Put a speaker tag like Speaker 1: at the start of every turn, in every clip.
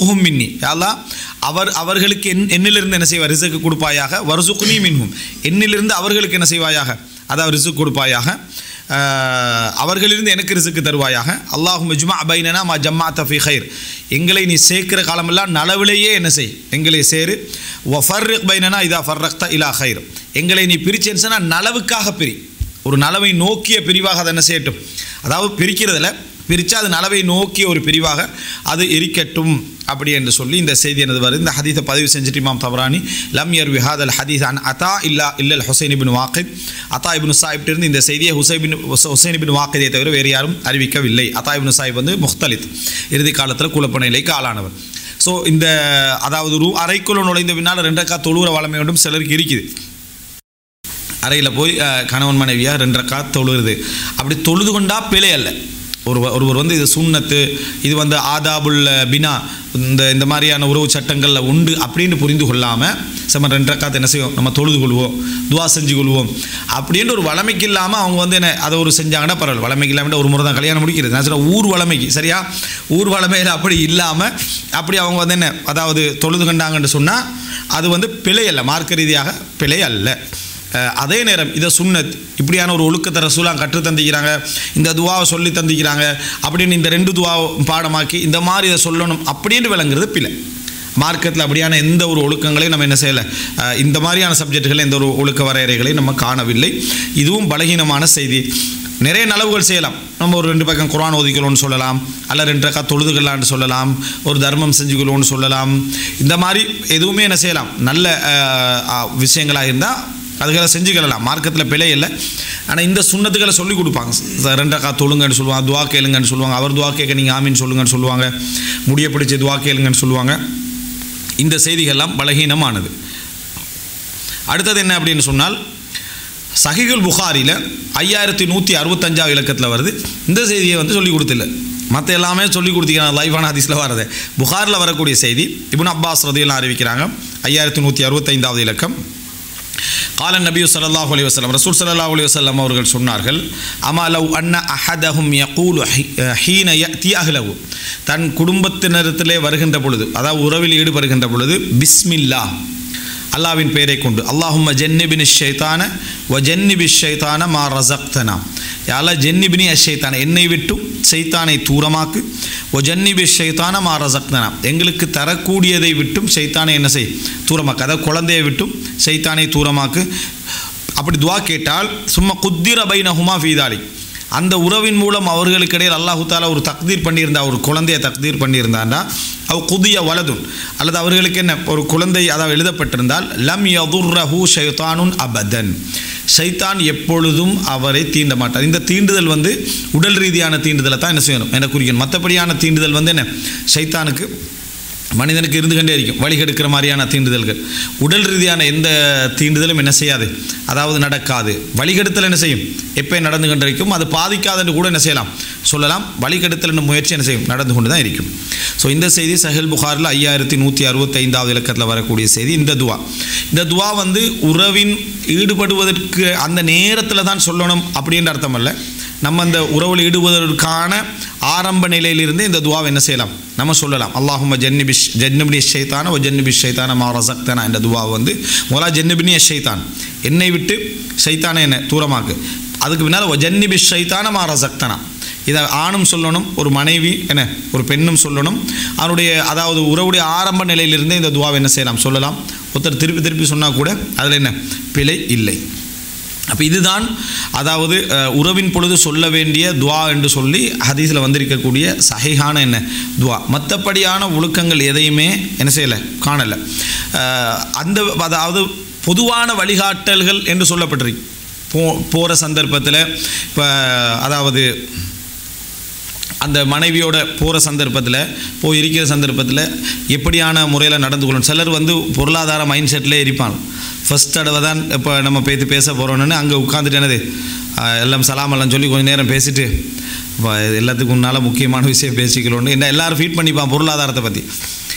Speaker 1: வருசுக்குஹும் மின்னி அல்லாஹ் அவர் அவர்களுக்கு என் என்னிலிருந்து என்ன செய்வார் ரிசுக்கு கொடுப்பாயாக வருசுக்குனி மின்ஹும் என்னிலிருந்து அவர்களுக்கு என்ன செய்வாயாக அதாவது ரிசுக்கு கொடுப்பாயாக ஆஹ், அவர்களிலிருந்து எனக்கு ரிசுக்கு தருவாயாக அல்லாஹும் மெஜ்மா அபைனனா மா ஜம்மா தஃபி ஹைர் எங்களை நீ சேர்க்கிற காலமெல்லாம் நலவிலேயே என்ன செய் எங்களை சேரு ஒஃபர்ரிக் பைனனா இதா ஃபர்ரக்த இலா ஹைர் எங்களை நீ பிரிச்சேன்னு சொன்னால் நலவுக்காக பிரி ஒரு நலவை நோக்கிய பிரிவாக அதை என்ன செய்யட்டும் அதாவது பிரிக்கிறதுல பிரித்தா அது நலவை நோக்கிய ஒரு பிரிவாக அது இருக்கட்டும் அப்படி என்று சொல்லி இந்த செய்தி எனது வருது இந்த ஹதீஸை பதிவு செஞ்சுட்டு இமாம் தவரானி லம் யர் விஹாத் அல் ஹதீஸ் அன் அத்தா இல்லா இல்லல் ஹுசைன் இபின் வாக்கித் அத்தா இபின் சாஹிப்ட் இருந்து இந்த செய்தியை ஹுசைபின் ஹுசைன் இபின் வாக்கிதை தவிர வேறு யாரும் அறிவிக்கவில்லை அத்தா இபின் சாஹிப் வந்து முக்தலித் இறுதி காலத்தில் குழப்ப நிலைக்கு ஆளானவர் ஸோ இந்த அதாவது ஒரு அறைக்குள்ள நுழைந்த பின்னால் ரெண்டக்கா தொழுகிற வளமை ஒன்றும் சிலருக்கு இருக்குது அறையில் போய் அஹ், கணவன் மனைவியாக ரெண்டு ரக்கா தொழுகிறது அப்படி தொழுது கொண்டா பிழை அல்ல ஒரு ஒருவர் வந்து இது சுண்ணத்து இது வந்து ஆதாபுல் பினா இந்த இந்த மாதிரியான உறவு சட்டங்களில் உண்டு அப்படின்னு புரிந்து கொள்ளாமல் நம்ம ரெண்டு ரக்காத்து என்ன செய்வோம் நம்ம தொழுது கொள்வோம் துவா செஞ்சு கொள்வோம் அப்படின்ற ஒரு வளமைக்கு இல்லாமல் அவங்க வந்து என்ன அதை ஒரு செஞ்சாங்கன்னா பரவாயில்ல வளமைக்கு இல்லாமல் ஒரு முறை தான் கல்யாணம் முடிக்கிறது நான் சொல்ல ஊர் வளமைக்கு சரியா ஊர் வளமையில் அப்படி இல்லாமல் அப்படி அவங்க வந்து என்ன அதாவது தொழுது கண்டாங்கன்னு சொன்னால் அது வந்து பிழை அல்ல மார்க்க ரீதியாக பிழை அல்ல அஹ் அதே நேரம் இதை சுன்னத் இப்படியான ஒரு ஒழுக்கத்தை ரசூலாம் கற்று தந்திக்கிறாங்க இந்த துவாவை சொல்லி தந்திக்கிறாங்க அப்படின்னு இந்த ரெண்டு துவாவை பாடமாக்கி இந்த மாதிரி இதை சொல்லணும் அப்படின்னு விளங்குறது பிழை மார்க்கத்தில் அப்படியான எந்த ஒரு ஒழுக்கங்களையும் நம்ம என்ன செய்யலை அஹ் இந்த மாதிரியான சப்ஜெக்டுகள் எந்த ஒரு ஒழுக்க வரையறைகளையும் நம்ம காணவில்லை இதுவும் பலகீனமான செய்தி நிறைய நலவுகள் செய்யலாம் நம்ம ஒரு ரெண்டு பக்கம் குரான் ஓதிக்கணும்னு சொல்லலாம் அல்ல ரெண்டு ரக்கா தொழுதுகளான்னு சொல்லலாம் ஒரு தர்மம் செஞ்சுக்கணும்னு சொல்லலாம் இந்த மாதிரி எதுவுமே என்ன செய்யலாம் நல்ல விஷயங்களாக இருந்தால் அதுகளை செஞ்சுக்கலாம் மார்க்கத்தில் பிழை இல்லை ஆனால் இந்த சுண்ணத்துக்களை சொல்லி கொடுப்பாங்க ச- ரெண்டு ரக்கா தொழுங்கன்னு சொல்லுவாங்க துவா கேளுங்கன்னு சொல்லுவாங்க அவர் துவா கேட்க நீங்கள் ஆமீன் சொல்லுங்கன்னு சொல்லுவாங்க முடிய பிடிச்சி துவா கேளுங்கன்னு சொல்லுவாங்க இந்த செய்திகள்லாம் பலகீனமானது அடுத்தது என்ன அப்படின்னு சொன்னால் சஹிகுல் புகாரியில் ஐயாயிரத்தி நூற்றி அறுபத்தஞ்சாவது இலக்கத்தில் வருது இந்த செய்தியை வந்து சொல்லி கொடுத்தில்ல மற்ற எல்லாமே சொல்லி கொடுத்தீங்க லைவான ஹதீஸில் வரது புகாரில் வரக்கூடிய செய்தி இப்னு அப்பாஸ் ரதியெல்லாம் அறிவிக்கிறாங்க ஐயாயிரத்தி நூற்றி அறுபத்தைந்தாவது இலக்கம் கால நபி ஸல்லல்லாஹு அலைஹி வஸல்லம் ரசூல் ஸல்லல்லாஹு அலைஹி வஸல்லம் அவர்கள் சொன்னார்கள் அமா லவ் அன்ன அஹதஹும் யகூலு ஹி- ஹீன யத்தி அஹ்லஹு தன் குடும்பத்தினரிடத்திலே வருகின்ற பொழுது அதாவது உறவில் ஈடுபடுகின்ற பொழுது பிஸ்மில்லா அல்லாவின் பெயரை கொண்டு அல்லாஹும்ம ஜென்னிபின் ஷைத்தான வ ஜென்னிபி ஷைத்தான மா ரசக்தனா யால ஜென்னிபினி அஷைத்தான என்னை விட்டும் சைத்தானை தூரமாக்கு ஒ ஜன்னிபி ஷைத்தான மா ரசக்தனா எங்களுக்கு தரக்கூடியதை விட்டும் சைத்தானை என்ன செய் தூரமாக்கு அதாவது குழந்தையை விட்டும் சைத்தானை தூரமாக்கு அப்படி துவா கேட்டால் சும்மா குத்திர பைனஹுமா ஃபீதாலி அந்த உறவின் மூலம் அவர்களுக்கு இடையில் அல்லாஹு தாலா ஒரு தக்தீர் பண்ணியிருந்தா ஒரு குழந்தையை தக்தீர் பண்ணியிருந்தாண்டா அவ குதிய வலதுன் அல்லது அவர்களுக்கு என்ன ஒரு குழந்தை அதாவது எழுதப்பட்டிருந்தால் லம் யதுர்ரஹு ஷைத்தானுன் அபதன் ஷைத்தான் எப்பொழுதும் அவரை தீண்ட மாட்டார் இந்த தீண்டுதல் வந்து உடல் ரீதியான தீண்டுதலை தான் என்ன செய்யணும் என்ன குறிக்கணும் மற்றபடியான தீண்டுதல் வந்து என்ன ஷைத்தானுக்கு மனிதனுக்கு இருந்து கொண்டே இருக்கும் வழிகெடுக்கிற மாதிரியான தீண்டுதல்கள் உடல் ரீதியான எந்த தீண்டுதலும் என்ன செய்யாது அதாவது நடக்காது வழிகெடுத்தல் என்ன செய்யும் எப்போ நடந்து கொண்டு இருக்கும் அது பாதிக்காதுன்னு கூட என்ன செய்யலாம் சொல்லலாம் வழிகெடுத்தல் என்ற முயற்சி என்ன செய்யும் நடந்து கொண்டு தான் இருக்கும் ஸோ இந்த செய்தி சஹில் புகாரில் ஐயாயிரத்தி நூற்றி அறுபத்தைந்தாவது இலக்கத்தில் வரக்கூடிய செய்தி இந்த துவா இந்த துவா வந்து உறவின் ஈடுபடுவதற்கு அந்த நேரத்தில் தான் சொல்லணும் அப்படின்ற அர்த்தம் அல்ல நம்ம அந்த உறவில் ஈடுபடுவதற்கான ஆரம்ப நிலையிலிருந்து இந்த துவாவை என்ன செய்யலாம் நம்ம சொல்லலாம் அல்லாஹும்ம ஜன்னிபிஷ் ஜன்னிபினி ஷைத்தான ஒ ஜன்னிபிஷ் ஷைத்தான மா ரசக்தனா என்ற துவா வந்து முதலா ஜன்னிபினி ஷைத்தான் என்னை விட்டு ஷைத்தானை என்ன தூரமாக்கு அதுக்கு பின்னால் ஒ ஜன்னிபி ஷைத்தான மா ரசக்தனா இதை ஆணும் சொல்லணும் ஒரு மனைவி என்ன ஒரு பெண்ணும் சொல்லணும் அவனுடைய அதாவது உறவுடைய ஆரம்ப நிலையிலிருந்தே இந்த துவாவை என்ன செய்யலாம் சொல்லலாம் ஒருத்தர் திருப்பி திருப்பி சொன்னால் கூட அதில் என்ன பிழை இல்லை அப்போ இதுதான் அதாவது அஹ், உறவின் பொழுது சொல்ல வேண்டிய துவா என்று சொல்லி ஹதீஸில் வந்திருக்கக்கூடிய சஹிஹான என்ன துவா மற்றபடியான ஒழுக்கங்கள் எதையுமே என்ன செய்யலை காணலை அஹ், அந்த அதாவது பொதுவான வழிகாட்டல்கள் என்று சொல்லப்பட்டிருக்கு போ போகிற சந்தர்ப்பத்தில் இப்போ அதாவது அந்த மனைவியோட போகிற சந்தர்ப்பத்தில் போய் இருக்கிற சந்தர்ப்பத்தில் எப்படியான முறையில் நடந்து கொள்ளணும் சிலர் வந்து பொருளாதார மைண்ட் செட்லேயே இருப்பாங்க ஃபஸ்ட் தடவை தான் இப்போ நம்ம பேத்து பேச போகிறோன்னு அங்கே உட்காந்துட்டு என்னது ஆஹ், எல்லாம் சலாம் எல்லாம் சொல்லி கொஞ்சம் நேரம் பேசிட்டு இப்போ எல்லாத்துக்கும் முன்னால் முக்கியமான விஷயம் பேசிக்கணும்னு என்ன எல்லாரும் ஃபீட் பண்ணிப்பான் பொருளாதாரத்தை பற்றி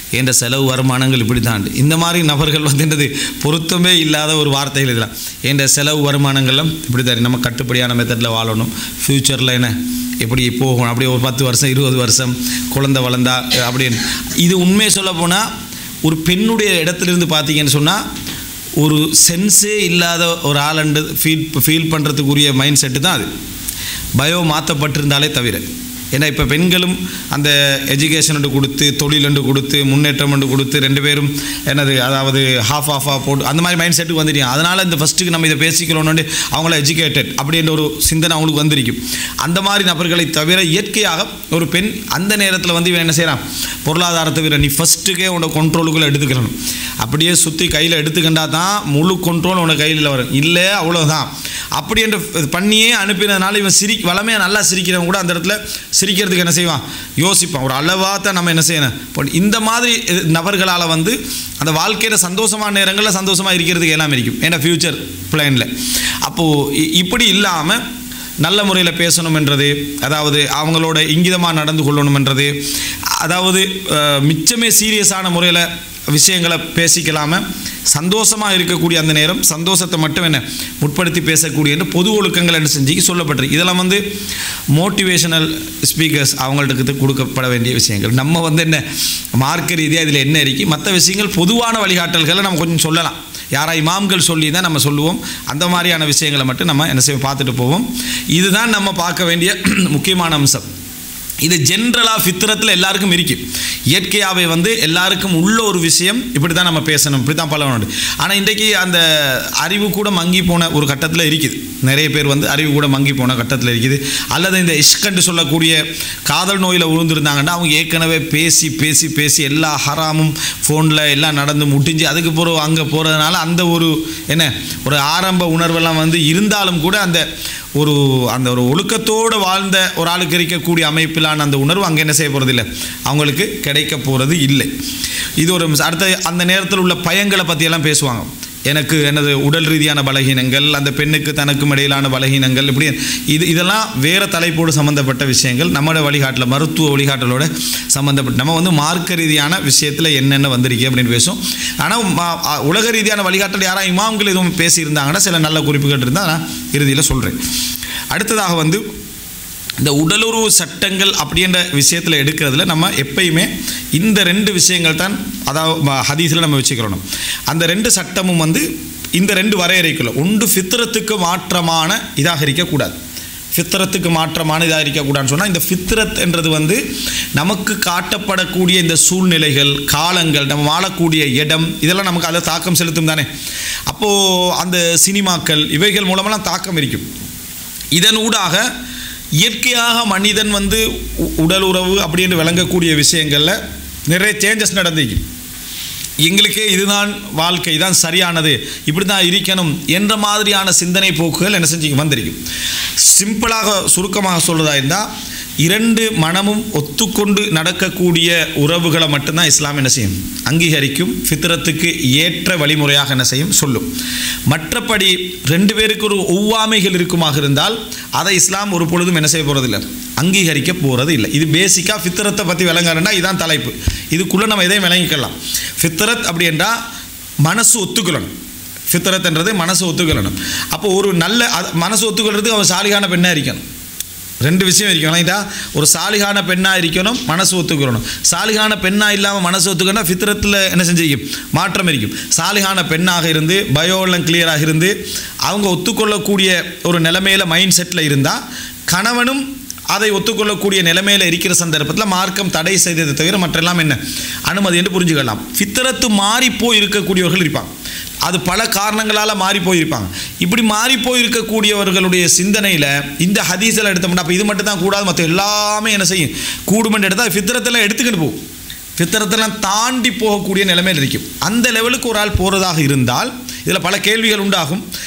Speaker 1: என்ற செலவு வருமானங்கள் இப்படி தான் இந்த மாதிரி நபர்கள் வந்து என்னது பொருத்தமே இல்லாத ஒரு வார்த்தைகள் இதெல்லாம் என்ற செலவு வருமானங்களும் இப்படி தான் நம்ம கட்டுப்படியான மெத்தடில் வாழணும் ஃப்யூச்சரில் என்ன எப்படி போகணும் அப்படியே ஒரு பத்து வருஷம் இருபது வருஷம் குழந்தை வளர்ந்தா அப்படின்னு இது உண்மையை சொல்ல போனால் ஒரு பெண்ணுடைய இடத்துலேருந்து பார்த்தீங்கன்னு சொன்னால் ஒரு சென்ஸே இல்லாத ஒரு ஆளண்டு ஃபீல் ஃபீல் பண்ணுறதுக்குரிய மைண்ட் செட்டு தான் அது பயோ மாற்றப்பட்டிருந்தாலே தவிர ஏன்னா இப்போ பெண்களும் அந்த எஜுகேஷன் கொடுத்து தொழில் கொடுத்து முன்னேற்றம் என்று கொடுத்து ரெண்டு பேரும் என்னது அதாவது ஹாஃப் ஆஃபாக போட்டு அந்த மாதிரி மைண்ட் செட்டுக்கு வந்துட்டீங்க அதனால் இந்த ஃபஸ்ட்டுக்கு நம்ம இதை பேசிக்கணும்னு அவங்கள எஜுகேட்டட் அப்படின்ற ஒரு சிந்தனை அவங்களுக்கு வந்திருக்கும் அந்த மாதிரி நபர்களை தவிர இயற்கையாக ஒரு பெண் அந்த நேரத்தில் வந்து இவன் என்ன செய்கிறான் பொருளாதாரத்தை விட நீ ஃபஸ்ட்டுக்கே உன்னோட கண்ட்ரோலுக்குள்ளே எடுத்துக்கணும் அப்படியே சுற்றி கையில் எடுத்துக்கிட்டா தான் முழு கண்ட்ரோல் உனக்கு கையில் வரும் இல்லை அவ்வளோதான் அப்படி என்று பண்ணியே அனுப்பினதுனால இவன் சிரி வளமையாக நல்லா சிரிக்கிறவன் கூட அந்த இடத்துல சிரிக்கிறதுக்கு என்ன செய்வான் யோசிப்பான் ஒரு அளவாக தான் நம்ம என்ன செய்யணும் இப்போ இந்த மாதிரி நபர்களால் வந்து அந்த வாழ்க்கையில் சந்தோஷமான நேரங்களில் சந்தோஷமாக இருக்கிறதுக்கு எல்லாம் இருக்கும் ஏன்னா ஃப்யூச்சர் பிளானில் அப்போது இப்படி இல்லாமல் நல்ல முறையில் பேசணுமென்றது அதாவது அவங்களோட இங்கிதமாக நடந்து கொள்ளணுமென்றது அதாவது அஹ், மிச்சமே சீரியஸான முறையில் விஷயங்களை பேசிக்கலாம சந்தோஷமாக இருக்கக்கூடிய அந்த நேரம் சந்தோஷத்தை மட்டும் என்ன முற்படுத்தி பேசக்கூடிய என்று பொது ஒழுக்கங்கள் என்ன செஞ்சு சொல்லப்பட்டிருக்கு இதெல்லாம் வந்து மோட்டிவேஷனல் ஸ்பீக்கர்ஸ் அவங்களுக்கு கொடுக்கப்பட வேண்டிய விஷயங்கள் நம்ம வந்து என்ன மார்க்க ரீதியாக இதில் என்ன இருக்கு மற்ற விஷயங்கள் பொதுவான வழிகாட்டல்களை நம்ம கொஞ்சம் சொல்லலாம் யாரா இமாம்கள் சொல்லி தான் நம்ம சொல்லுவோம் அந்த மாதிரியான விஷயங்களை மட்டும் நம்ம என்ன செய்வோம் பார்த்துட்டு போவோம் இதுதான் நம்ம பார்க்க வேண்டிய முக்கியமான அம்சம் இது ஜென்ரலாக ஃபித்ரத்தில் எல்லாருக்கும் இருக்கும் இயற்கையாகவே வந்து எல்லாருக்கும் உள்ள ஒரு விஷயம் இப்படி தான் நம்ம பேசணும் இப்படி தான் பழகணும் ஆனால் இன்றைக்கி அந்த அறிவு கூட மங்கி போன ஒரு கட்டத்தில் இருக்குது நிறைய பேர் வந்து அறிவு கூட மங்கி போன கட்டத்தில் இருக்குது அல்லது இந்த இஷ்கண்டு சொல்லக்கூடிய காதல் நோயில் விழுந்திருந்தாங்கன்னா அவங்க ஏற்கனவே பேசி பேசி பேசி எல்லா ஹராமும் ஃபோனில் எல்லாம் நடந்து முடிஞ்சு அதுக்கு பிறகு அங்கே போகிறதுனால அந்த ஒரு என்ன ஒரு ஆரம்ப உணர்வெல்லாம் வந்து இருந்தாலும் கூட அந்த ஒரு அந்த ஒரு ஒழுக்கத்தோடு வாழ்ந்த ஒரு ஆளுக்கு இருக்கக்கூடிய அமைப்பிலான அந்த உணர்வு அங்கே என்ன செய்ய போகிறது இல்லை அவங்களுக்கு கிடைக்க போகிறது இல்லை இது ஒரு அடுத்த அந்த நேரத்தில் உள்ள பயங்களை பற்றியெல்லாம் பேசுவாங்க எனக்கு எனது உடல் ரீதியான பலகீனங்கள் அந்த பெண்ணுக்கு தனக்கும் இடையிலான பலகீனங்கள் இப்படி இது இதெல்லாம் வேறு தலைப்போடு சம்மந்தப்பட்ட விஷயங்கள் நம்மளோட வழிகாட்டில் மருத்துவ வழிகாட்டலோட சம்மந்தப்பட்ட நம்ம வந்து மார்க்க ரீதியான விஷயத்தில் என்னென்ன வந்திருக்கு அப்படின்னு பேசும் ஆனால் ம- அ- உலக ரீதியான வழிகாட்டல் யாராவது இமாம்கள் எதுவும் பேசியிருந்தாங்கன்னா சில நல்ல குறிப்புகள் இருந்தால் நான் இறுதியில் சொல்கிறேன் அடுத்ததாக வந்து இந்த உடலுறவு சட்டங்கள் அப்படின்ற விஷயத்தில் எடுக்கிறதுல நம்ம எப்பயுமே இந்த ரெண்டு விஷயங்கள் தான் அதாவது ஹதீஸில் நம்ம வச்சுக்கிறோம் அந்த ரெண்டு சட்டமும் வந்து இந்த ரெண்டு வரையறைக்குள்ள ஒன்று ஃபித்ரத்துக்கு மாற்றமான இதாக இருக்கக்கூடாது ஃபித்ரத்துக்கு மாற்றமான இதாக இருக்கக்கூடாதுன்னு சொன்னால் இந்த ஃபித்ரத் என்றது வந்து நமக்கு காட்டப்படக்கூடிய இந்த சூழ்நிலைகள் காலங்கள் நம்ம வாழக்கூடிய இடம் இதெல்லாம் நமக்கு அதில் தாக்கம் செலுத்தும் தானே அப்போது அந்த சினிமாக்கள் இவைகள் மூலமெல்லாம் தாக்கம் இருக்கும் இதன் ஊடாக இயற்கையாக மனிதன் வந்து உ- உடல் உறவு அப்படின்னு விளங்கக்கூடிய விஷயங்களில் நிறைய சேஞ்சஸ் நடந்திருக்கு எங்களுக்கே இதுதான் வாழ்க்கை தான் சரியானது இப்படி தான் இருக்கணும் என்ற மாதிரியான சிந்தனை போக்குகள் என்ன செஞ்சு வந்திருக்கு சிம்பிளாக சுருக்கமாக சொல்கிறதா இருந்தால் இரண்டு மனமும் ஒத்துக்கொண்டு நடக்கக்கூடிய உறவுகளை மட்டும்தான் இஸ்லாம் என்ன செய்யும் அங்கீகரிக்கும் ஃபித்ரத்துக்கு ஏற்ற வழிமுறையாக என்ன செய்யும் சொல்லும் மற்றபடி ரெண்டு பேருக்கு ஒரு ஒவ்வாமைகள் இருக்குமாக இருந்தால் அதை இஸ்லாம் ஒரு பொழுதும் என்ன செய்ய போகிறதில்லை அங்கீகரிக்க போகிறது இல்லை இது பேசிக்காக ஃபித்ரத்தை பற்றி விளங்குறேன்னா இதான் தலைப்பு இதுக்குள்ளே நம்ம எதையும் விளங்கிக்கலாம் ஃபித்ரத் அப்படி என்றால் மனசு ஒத்துக்கொள்ளணும் ஃபித்ரத்ன்றது மனசு ஒத்துக்கொள்ளணும் அப்போ ஒரு நல்ல அது- மனசு ஒத்துக்கொள்றதுக்கு அவன் சாலிகான பெண்ணாக இருக்கணும் ரெண்டு விஷயம் இருக்கணும் இதா ஒரு சாலிகான பெண்ணாக இருக்கணும் மனசு ஒத்துக்கணும் சாலிகான பெண்ணாக இல்லாமல் மனசு ஒத்துக்கணும் ஃபித்ரத்தில் என்ன செஞ்சிருக்கும் மாற்றம் இருக்கும் சாலிகான பெண்ணாக இருந்து பயோலாம் கிளியராக இருந்து அவங்க ஒத்துக்கொள்ளக்கூடிய ஒரு நிலைமையில் மைண்ட் செட்டில் இருந்தால் கணவனும் அதை ஒத்துக்கொள்ளக்கூடிய நிலைமையில் இருக்கிற சந்தர்ப்பத்தில் மார்க்கம் தடை செய்ததை தவிர மற்றெல்லாம் என்ன அனுமதி என்று புரிஞ்சுக்கலாம் ஃபித்ரத்து மாறிப்போய் இருக்கக்கூடியவர்கள் இருப்பாங்க அது பல காரணங்களால் மாறி போயிருப்பாங்க இப்படி மாறி போயிருக்கக்கூடியவர்களுடைய சிந்தனையில் இந்த ஹதீஸில் எடுத்தோம்னா அப்போ இது மட்டும் தான் கூடாது மற்ற எல்லாமே என்ன செய்யும் கூடுமென்று எடுத்தால் ஃபித்ரத்தெல்லாம் எடுத்துக்கிட்டு போகும் ஃபித்ரத்தெல்லாம் தாண்டி போகக்கூடிய நிலைமையில் இருக்கும் அந்த லெவலுக்கு ஒரு ஆள் போகிறதாக இருந்தால் இதில் பல கேள்விகள் உண்டாகும்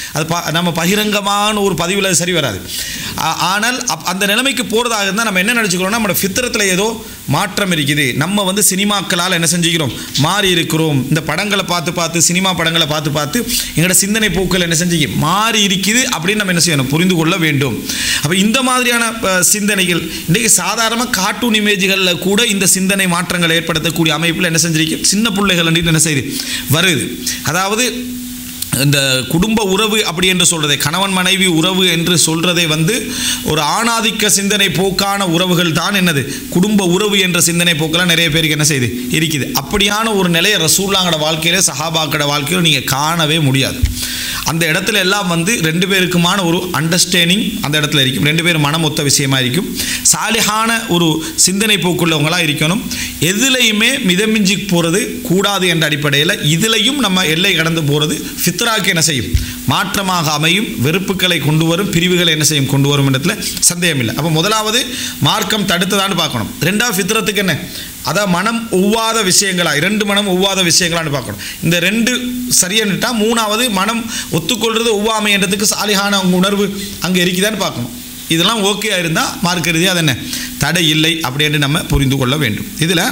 Speaker 1: அது ப நம்ம பகிரங்கமான ஒரு பதிவில் அது சரி வராது ஆ- ஆனால் அப் அந்த நிலைமைக்கு போகிறதாக இருந்தால் நம்ம என்ன நினச்சிக்கிறோம்னா நம்மளோட ஃபித்திரத்தில் ஏதோ மாற்றம் இருக்குது நம்ம வந்து சினிமாக்களால் என்ன செஞ்சுக்கிறோம் மாறி இருக்கிறோம் இந்த படங்களை பார்த்து பார்த்து சினிமா படங்களை பார்த்து பார்த்து எங்களோட சிந்தனை போக்கள் என்ன செஞ்சீங்க மாறி இருக்குது அப்படின்னு நம்ம என்ன செய்யணும் புரிந்து கொள்ள வேண்டும் அப்போ இந்த மாதிரியான அஹ், சிந்தனைகள் இன்றைக்கு சாதாரணமாக கார்ட்டூன் இமேஜ்களில் கூட இந்த சிந்தனை மாற்றங்களை ஏற்படுத்தக்கூடிய அமைப்பில் என்ன செஞ்சிருக்கு சின்ன பிள்ளைகள் அப்படின்னு என்ன செய்யுது வருது அதாவது இந்த குடும்ப உறவு அப்படி என்று சொல்றதை கணவன் மனைவி உறவு என்று சொல்றதை வந்து ஒரு ஆணாதிக்க சிந்தனை போக்கான உறவுகள் தான் என்னது குடும்ப உறவு என்ற சிந்தனை போக்கெல்லாம் நிறைய பேருக்கு என்ன செய்யுது இருக்குது அப்படியான ஒரு நிலையை ரசூல்லாங்கட வாழ்க்கையில சஹாபாக்கட வாழ்க்கையில நீங்கள் காணவே முடியாது அந்த இடத்துல எல்லாம் வந்து ரெண்டு பேருக்குமான ஒரு அண்டர்ஸ்டாண்டிங் அந்த இடத்துல இருக்கும் ரெண்டு பேரும் மனம் ஒத்த விஷயமா இருக்கும் சாலிஹான ஒரு சிந்தனை போக்குள்ளவங்களாக இருக்கணும் எதுலையுமே மிதமிஞ்சி போகிறது கூடாது என்ற அடிப்படையில் இதுலையும் நம்ம எல்லை கடந்து போகிறது ஃபித்ராக்கு என்ன செய்யும் மாற்றமாக அமையும் வெறுப்புகளை கொண்டு வரும் பிரிவுகளை என்ன செய்யும் கொண்டு வரும் இடத்துல சந்தேகம் இல்லை அப்போ முதலாவது மார்க்கம் தடுத்ததான்னு பார்க்கணும் ரெண்டாவது ஃபித்ரத்துக்கு என்ன அதான் மனம் ஒவ்வாத விஷயங்களா இரண்டு மனம் ஒவ்வாத விஷயங்களான்னு பார்க்கணும் இந்த ரெண்டு சரியானுட்டா மூணாவது மனம் ஒத்துக்கொள்றது ஒவ்வாமைன்றதுக்கு சாலிகான அவங்க உணர்வு அங்கே இருக்குதான்னு பார்க்கணும் இதெல்லாம் ஓகே இருந்தால் மார்க்க ரீதியாக அது என்ன தடை இல்லை அப்படின்னு நம்ம புரிந்து கொள்ள வேண்டும் இதில்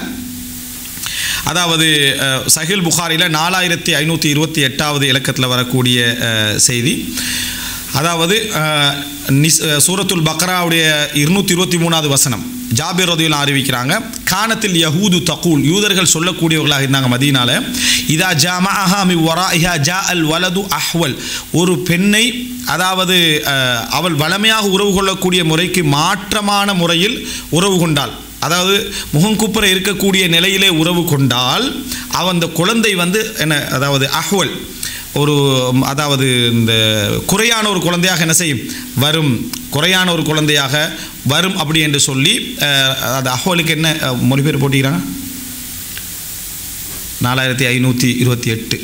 Speaker 1: அதாவது அஹ், சஹில் புகாரியில் நாலாயிரத்தி ஐநூற்றி இருபத்தி எட்டாவது இலக்கத்தில் வரக்கூடிய அஹ், செய்தி அதாவது அஹ், நிஸ் அஹ், சூரத்துல் பக்ராவுடைய இருநூற்றி இருபத்தி மூணாவது வசனம் ஜாபிர் ரதியுல்லா அறிவிக்கிறாங்க கானத்தில் யஹூது தகூல் யூதர்கள் சொல்லக்கூடியவர்களாக இருந்தாங்க மதீனால இதா ஜாமஹா மி வராஇஹா ஜா அல் வலது அஹ்வல் ஒரு பெண்ணை அதாவது அஹ், அவள் வளமையாக உறவு கொள்ளக்கூடிய முறைக்கு மாற்றமான முறையில் உறவு கொண்டாள் அதாவது முகங்குப்புற இருக்கக்கூடிய நிலையிலே உறவு கொண்டால் அவன் அந்த குழந்தை வந்து என்ன அதாவது அஹ்வல் ஒரு ம், அதாவது இந்த குறையான ஒரு குழந்தையாக என்ன செய்யும் வரும் குறையான ஒரு குழந்தையாக வரும் அப்படி என்று சொல்லி அஹ், அது அஹ்வலுக்கு என்ன அஹ், மொழிபெயர்ப்பு போட்டிக்கிறாங்க நாலாயிரத்தி ஐநூற்றி இருபத்தி எட்டு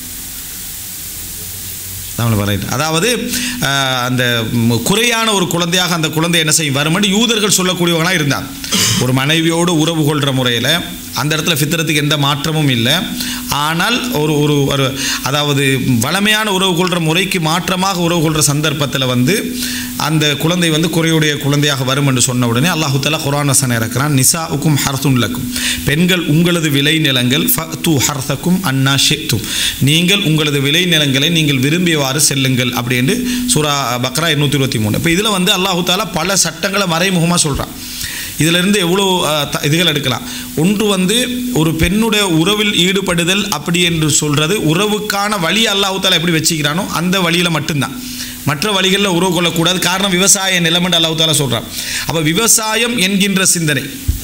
Speaker 1: தமிழ் வரைட்டு அதாவது அஹ், அந்த ம், குறையான ஒரு குழந்தையாக அந்த குழந்தை என்ன செய்யும் வரும்னு யூதர்கள் சொல்லக்கூடியவங்களாக இருந்தாங்க ஒரு மனைவியோடு உறவு கொள்கிற முறையில் அந்த இடத்துல ஃபித்திரத்துக்கு எந்த மாற்றமும் இல்லை ஆனால் ஒரு ஒரு ஒரு அதாவது வளமையான உறவு கொள்கிற முறைக்கு மாற்றமாக உறவு கொள்கிற சந்தர்ப்பத்தில் வந்து அந்த குழந்தை வந்து குறையுடைய குழந்தையாக வரும் என்று சொன்ன உடனே அல்லாஹு தலா குரான் வசனம் இறக்குறான் நிசா உக்கும் ஹர்துன் லக்கும் பெண்கள் உங்களது விளைநிலங்கள் ஃபத்து ஹர்தக்கும் அன்னா ஷெத்தும் நீங்கள் உங்களது விளைநிலங்களை நீங்கள் விரும்பியவாறு செல்லுங்கள் அப்படின்னு சூரா பக்ரா எண்ணூற்றி இருபத்தி மூணு இப்போ இதில் வந்து அல்லாஹு தாலா பல சட்டங்களை மறைமுகமாக சொல்கிறான் இதிலிருந்து எவ்வளோ அஹ், த- இதுகள் எடுக்கலாம் ஒன்று வந்து ஒரு பெண்ணுடைய உறவில் ஈடுபடுதல் அப்படி என்று சொல்கிறது உறவுக்கான வழி அல்லாஹு தாலா எப்படி வச்சுக்கிறானோ அந்த வழியில் மட்டும்தான் மற்ற வழிகளில் உறவு கொள்ளக்கூடாது காரணம் விவசாய நிலமண்டு அல்லாஹு தாலா சொல்கிறான் அப்போ விவசாயம் என்கின்ற சிந்தனை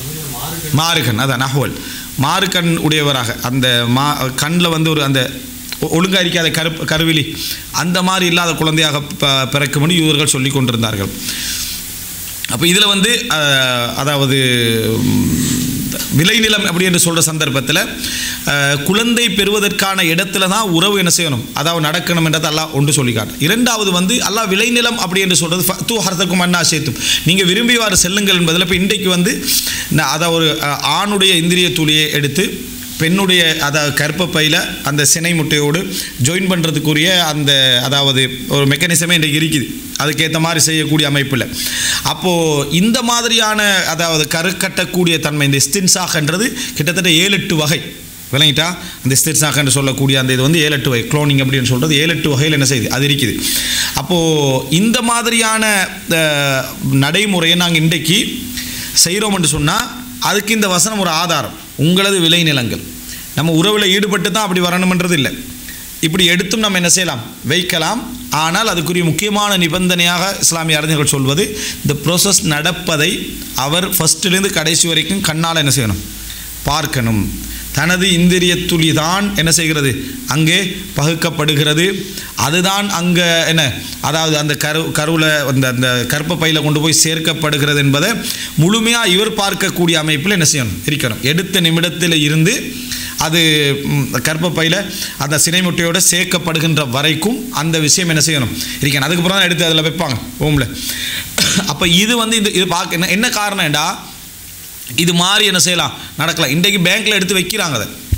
Speaker 1: மாறுகன் அதான் நஹ்வல் மாறுகண் உடையவராக அந்த மா கண்ணில் வந்து ஒரு அந்த ஒ- ஒழுங்கா இருக்காத கரு கருவிலி அந்த மாதிரி இல்லாத குழந்தையாக ப- பிறக்கும்னு யூதர்கள் சொல்லி கொண்டிருந்தார்கள் அப்போ இதில் வந்து அஹ், அதாவது ம், விளைநிலம் அப்படி என்று சொல்கிற சந்தர்ப்பத்தில் அஹ், குழந்தை பெறுவதற்கான இடத்துல தான் உறவு என்ன செய்யணும் அதாவது நடக்கணும் என்றதை அல்லாஹ் ஒன்று சொல்லி காட்டும் இரண்டாவது வந்து அல்லாஹ் விளைநிலம் அப்படி என்று சொல்கிறது ஃபத்து ஹர்த்தக்கும் அண்ணா சேத்தும் நீங்கள் விரும்பிவாறு செல்லுங்கள் என்பதில் இப்போ இன்றைக்கு வந்து ந- அதாவது ஒரு அஹ், ஆணுடைய இந்திரிய துளியை எடுத்து பெண்ணுடைய அதாவது கர்ப்பப்பையில் அந்த சினை முட்டையோடு ஜாயின் பண்ணுறதுக்குரிய அந்த அதாவது ஒரு மெக்கானிசமே இன்றைக்கு இருக்குது அதுக்கேற்ற மாதிரி செய்யக்கூடிய அமைப்பில் அப்போது இந்த மாதிரியான அதாவது கரு கட்டக்கூடிய தன்மை இந்த ஸ்டின்சாகன்றது கிட்டத்தட்ட ஏழு எட்டு வகை விளங்கிட்டா அந்த ஸ்டின்சாக என்று சொல்லக்கூடிய அந்த இது வந்து ஏழு எட்டு வகை க்ளோனிங் அப்படின்னு சொல்கிறது ஏழு எட்டு வகையில் என்ன செய்யுது அது இருக்குது அப்போது இந்த மாதிரியான அஹ், நடைமுறையை நாங்கள் இன்றைக்கு செய்கிறோம் என்று சொன்னால் அதுக்கு இந்த வசனம் ஒரு ஆதாரம் உங்களது விளைநிலங்கள் நம்ம உறவில் ஈடுபட்டு தான் அப்படி வரணுமன்றது இல்லை இப்படி எடுத்தும் நம்ம என்ன செய்யலாம் வைக்கலாம் ஆனால் அதுக்குரிய முக்கியமான நிபந்தனையாக இஸ்லாமிய அறிஞர்கள் சொல்வது இந்த ப்ரோசஸ் நடப்பதை அவர் ஃபஸ்ட்டிலேருந்து கடைசி வரைக்கும் கண்ணால் என்ன செய்யணும் பார்க்கணும் தனது இந்திரிய துளி தான் என்ன செய்கிறது அங்கே பகுக்கப்படுகிறது அதுதான் அங்கே என்ன அதாவது அந்த கரு கருவில் அந்த அந்த கற்பப்பையில் கொண்டு போய் சேர்க்கப்படுகிறது என்பதை முழுமையாக இவர் பார்க்கக்கூடிய அமைப்பில் என்ன செய்யணும் இருக்கணும் எடுத்த நிமிடத்தில் இருந்து அது ம், கர்ப்பப்பையில் அந்த சினை முட்டையோடு சேர்க்கப்படுகின்ற வரைக்கும் அந்த விஷயம் என்ன செய்யணும் இருக்கணும் அதுக்கப்புறம் தான் எடுத்து அதில் வைப்பாங்க ஓமில் அப்போ இது வந்து இந்த இது பார்க்க என்ன என்ன காரணம்டா இது மாதிரி என்ன செய்யலாம் நடக்கலாம் இன்றைக்கு பேங்க்கில் எடுத்து வைக்கிறாங்க அதை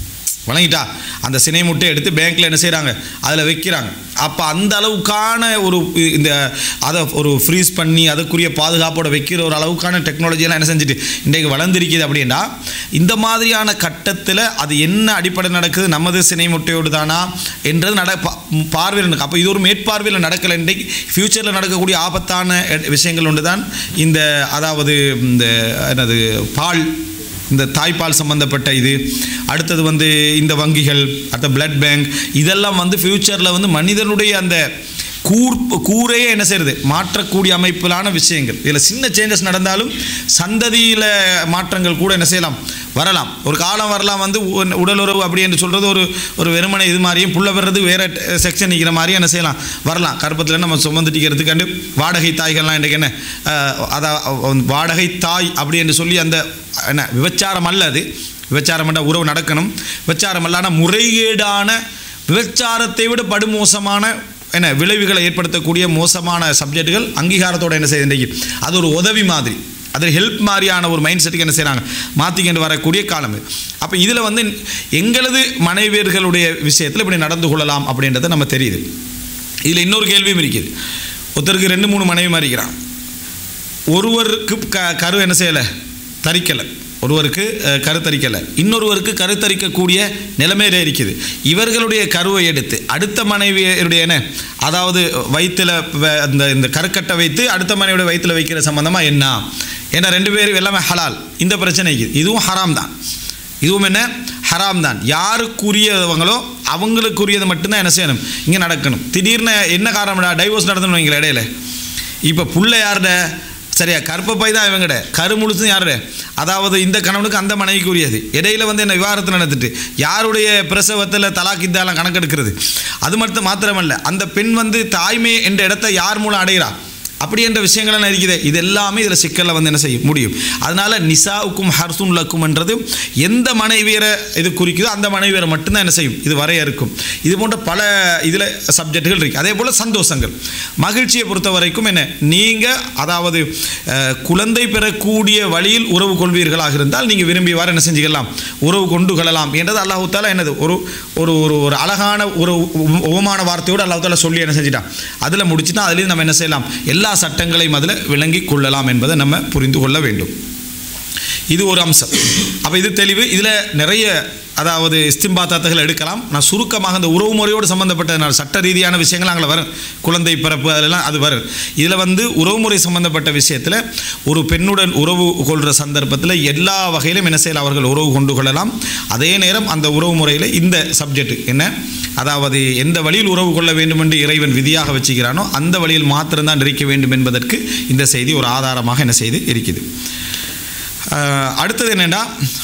Speaker 1: வழங்கிட்டா அந்த சினை முட்டை எடுத்து பேங்க்கில் என்ன செய்கிறாங்க அதில் வைக்கிறாங்க அப்போ அந்த அளவுக்கான ஒரு இந்த அதை ஒரு ஃப்ரீஸ் பண்ணி அதுக்குரிய பாதுகாப்போட வைக்கிற ஒரு அளவுக்கான டெக்னாலஜியெல்லாம் என்ன செஞ்சுட்டு இன்றைக்கு வளர்ந்துருக்குது அப்படின்னா இந்த மாதிரியான கட்டத்தில் அது என்ன அடிப்படை நடக்குது நமது சினை முட்டையோடு தானா என்றது நட பா- பார்வையில் நடக்கும் அப்போ இது ஒரு மேற்பார்வையில் நடக்கலை இன்றைக்கு ஃப்யூச்சரில் நடக்கக்கூடிய ஆபத்தான எ- விஷயங்கள் ஒன்று தான் இந்த அதாவது இந்த என்னது பால் இந்த தாய்ப்பால் சம்பந்தப்பட்ட இது அடுத்தது வந்து இந்த வங்கிகள் அடுத்த பிளட் பேங்க் இதெல்லாம் வந்து ஃப்யூச்சரில் வந்து மனிதனுடைய அந்த கூர் கூரையே என்ன செய்யுது மாற்றக்கூடிய அமைப்பிலான விஷயங்கள் இதில் சின்ன சேஞ்சஸ் நடந்தாலும் சந்ததியில் மாற்றங்கள் கூட என்ன செய்யலாம் வரலாம் ஒரு காலம் வரலாம் வந்து உ- உடலுறவு அப்படி என்று சொல்கிறது ஒரு ஒரு வெறுமனை இது மாதிரியும் புள்ள வர்றது வேறு செக்ஷன் நிற்கிற மாதிரியும் என்ன செய்யலாம் வரலாம் கருப்பத்தில் நம்ம சுமந்துட்டிக்கிறதுக்காண்டு வாடகை தாய்கள்லாம் இன்றைக்கு என்ன அஹ், அதான் வாடகை தாய் அப்படி என்று சொல்லி அந்த என்ன விபச்சாரம் அல்ல அது விபச்சாரம் என்ற உறவு நடக்கணும் விபச்சாரம் அல்லான முறைகேடான விபச்சாரத்தை விட படுமோசமான என்ன விளைவுகளை ஏற்படுத்தக்கூடிய மோசமான சப்ஜெக்ட்டுகள் அங்கீகாரத்தோட என்ன செய்யுது இன்றைக்கு அது ஒரு உதவி மாதிரி அது ஹெல்ப் மாதிரியான ஒரு மைண்ட் செட்டுக்கு என்ன செய்கிறாங்க மாற்றிக்கிட்டு வரக்கூடிய காலம் இது அப்போ இதில் வந்து எங்களது மனைவியர்களுடைய விஷயத்தில் இப்படி நடந்து கொள்ளலாம் அப்படின்றத நம்ம தெரியுது இதில் இன்னொரு கேள்வியும் இருக்குது ஒருத்தருக்கு ரெண்டு மூணு மனைவி இருக்கிறான் ஒருவருக்கு க கரு என்ன செய்யலை தரிக்கலை ஒருவருக்கு அஹ், கருத்தரிக்கலை இன்னொருவருக்கு கருத்தரிக்கக்கூடிய நிலைமையில இருக்குது இவர்களுடைய கருவை எடுத்து அடுத்த மனைவியுடைய என்ன அதாவது வயிற்றில் அந்த இந்த கருக்கட்டை வைத்து அடுத்த மனைவியுடைய வயிற்றில் வைக்கிற சம்பந்தமாக என்ன ஏன்னா ரெண்டு பேரும் எல்லாமே ஹலால் இந்த பிரச்சனைக்கு இதுவும் ஹராம் தான் இதுவும் என்ன ஹராம் தான் யாருக்குரியவங்களோ அவங்களுக்குரியது மட்டும்தான் என்ன செய்யணும் இங்கே நடக்கணும் திடீர்னு என்ன காரணம்டா டைவோர்ஸ் நடத்தணும் வைங்களேன் இடையில இப்போ புள்ள யாருட சரியா கற்பப்பை தான் இவங்கட கரு முழுசும் யாருட அதாவது இந்த கணவனுக்கு அந்த மனைவிக்குரியது இடையில வந்து என்ன விவாகரத்து நடந்துட்டு யாருடைய பிரசவத்தில் தலாக் இதெல்லாம் கணக்கெடுக்கிறது அது மட்டும் மாத்திரமல்ல அந்த பெண் வந்து தாய்மை என்ற இடத்தை யார் மூலம் அடைகிறா அப்படி என்ற விஷயங்கள்லாம் இருக்குது இது எல்லாமே இதில் சிக்கலில் வந்து என்ன செய்ய முடியும் அதனால நிசாவுக்கும் ஹர்சுன் லக்கும்ன்றது எந்த மனைவியரை இது குறிக்குதோ அந்த மனைவியரை மட்டும்தான் என்ன செய்யும் இது வரைய இருக்கும் இது போன்ற பல இதில் சப்ஜெக்டுகள் இருக்குது அதே போல் சந்தோஷங்கள் மகிழ்ச்சியை பொறுத்த வரைக்கும் என்ன நீங்கள் அதாவது அஹ், குழந்தை பெறக்கூடிய வழியில் உறவு கொள்வீர்களாக இருந்தால் நீங்கள் விரும்பியவாறு என்ன செஞ்சுக்கலாம் உறவு கொண்டு கொள்ளலாம் என்றது அல்லாஹு தாலா என்னது ஒரு ஒரு ஒரு ஒரு அழகான ஒரு உ- உவமான வார்த்தையோடு அல்லாஹு தாலா சொல்லி என்ன செஞ்சிட்டான் அதில் முடிச்சுட்டா அதுலேயும் நம்ம என்ன செய்யலாம் எல்லா சட்டங்களையும் அதில் விளங்கி கொள்ளலாம் என்பதை நம்ம புரிந்து கொள்ள வேண்டும் இது ஒரு அம்சம் அப்போ இது தெளிவு இதில் நிறைய அதாவது இஸ்திம்பாத்தாத்துகள் எடுக்கலாம் நான் சுருக்கமாக அந்த உறவு முறையோடு சம்மந்தப்பட்ட நான் சட்ட ரீதியான விஷயங்கள் அங்கே வரும் குழந்தை பிறப்பு அதெல்லாம் அது வரும் இதில் வந்து உறவுமுறை சம்பந்தப்பட்ட விஷயத்தில் ஒரு பெண்ணுடன் உறவு கொள்கிற சந்தர்ப்பத்தில் எல்லா வகையிலும் என்ன செய்யலாம் அவர்கள் உறவு கொண்டு கொள்ளலாம் அதே நேரம் அந்த உறவு முறையில் இந்த சப்ஜெக்ட் என்ன அதாவது எந்த வழியில் உறவு கொள்ள வேண்டும் என்று இறைவன் விதியாக வச்சுக்கிறானோ அந்த வழியில் மாத்திரம்தான் இருக்க வேண்டும் என்பதற்கு இந்த செய்தி ஒரு ஆதாரமாக என்ன செய்து இருக்குது அஹ், அடுத்தது என்னென்னா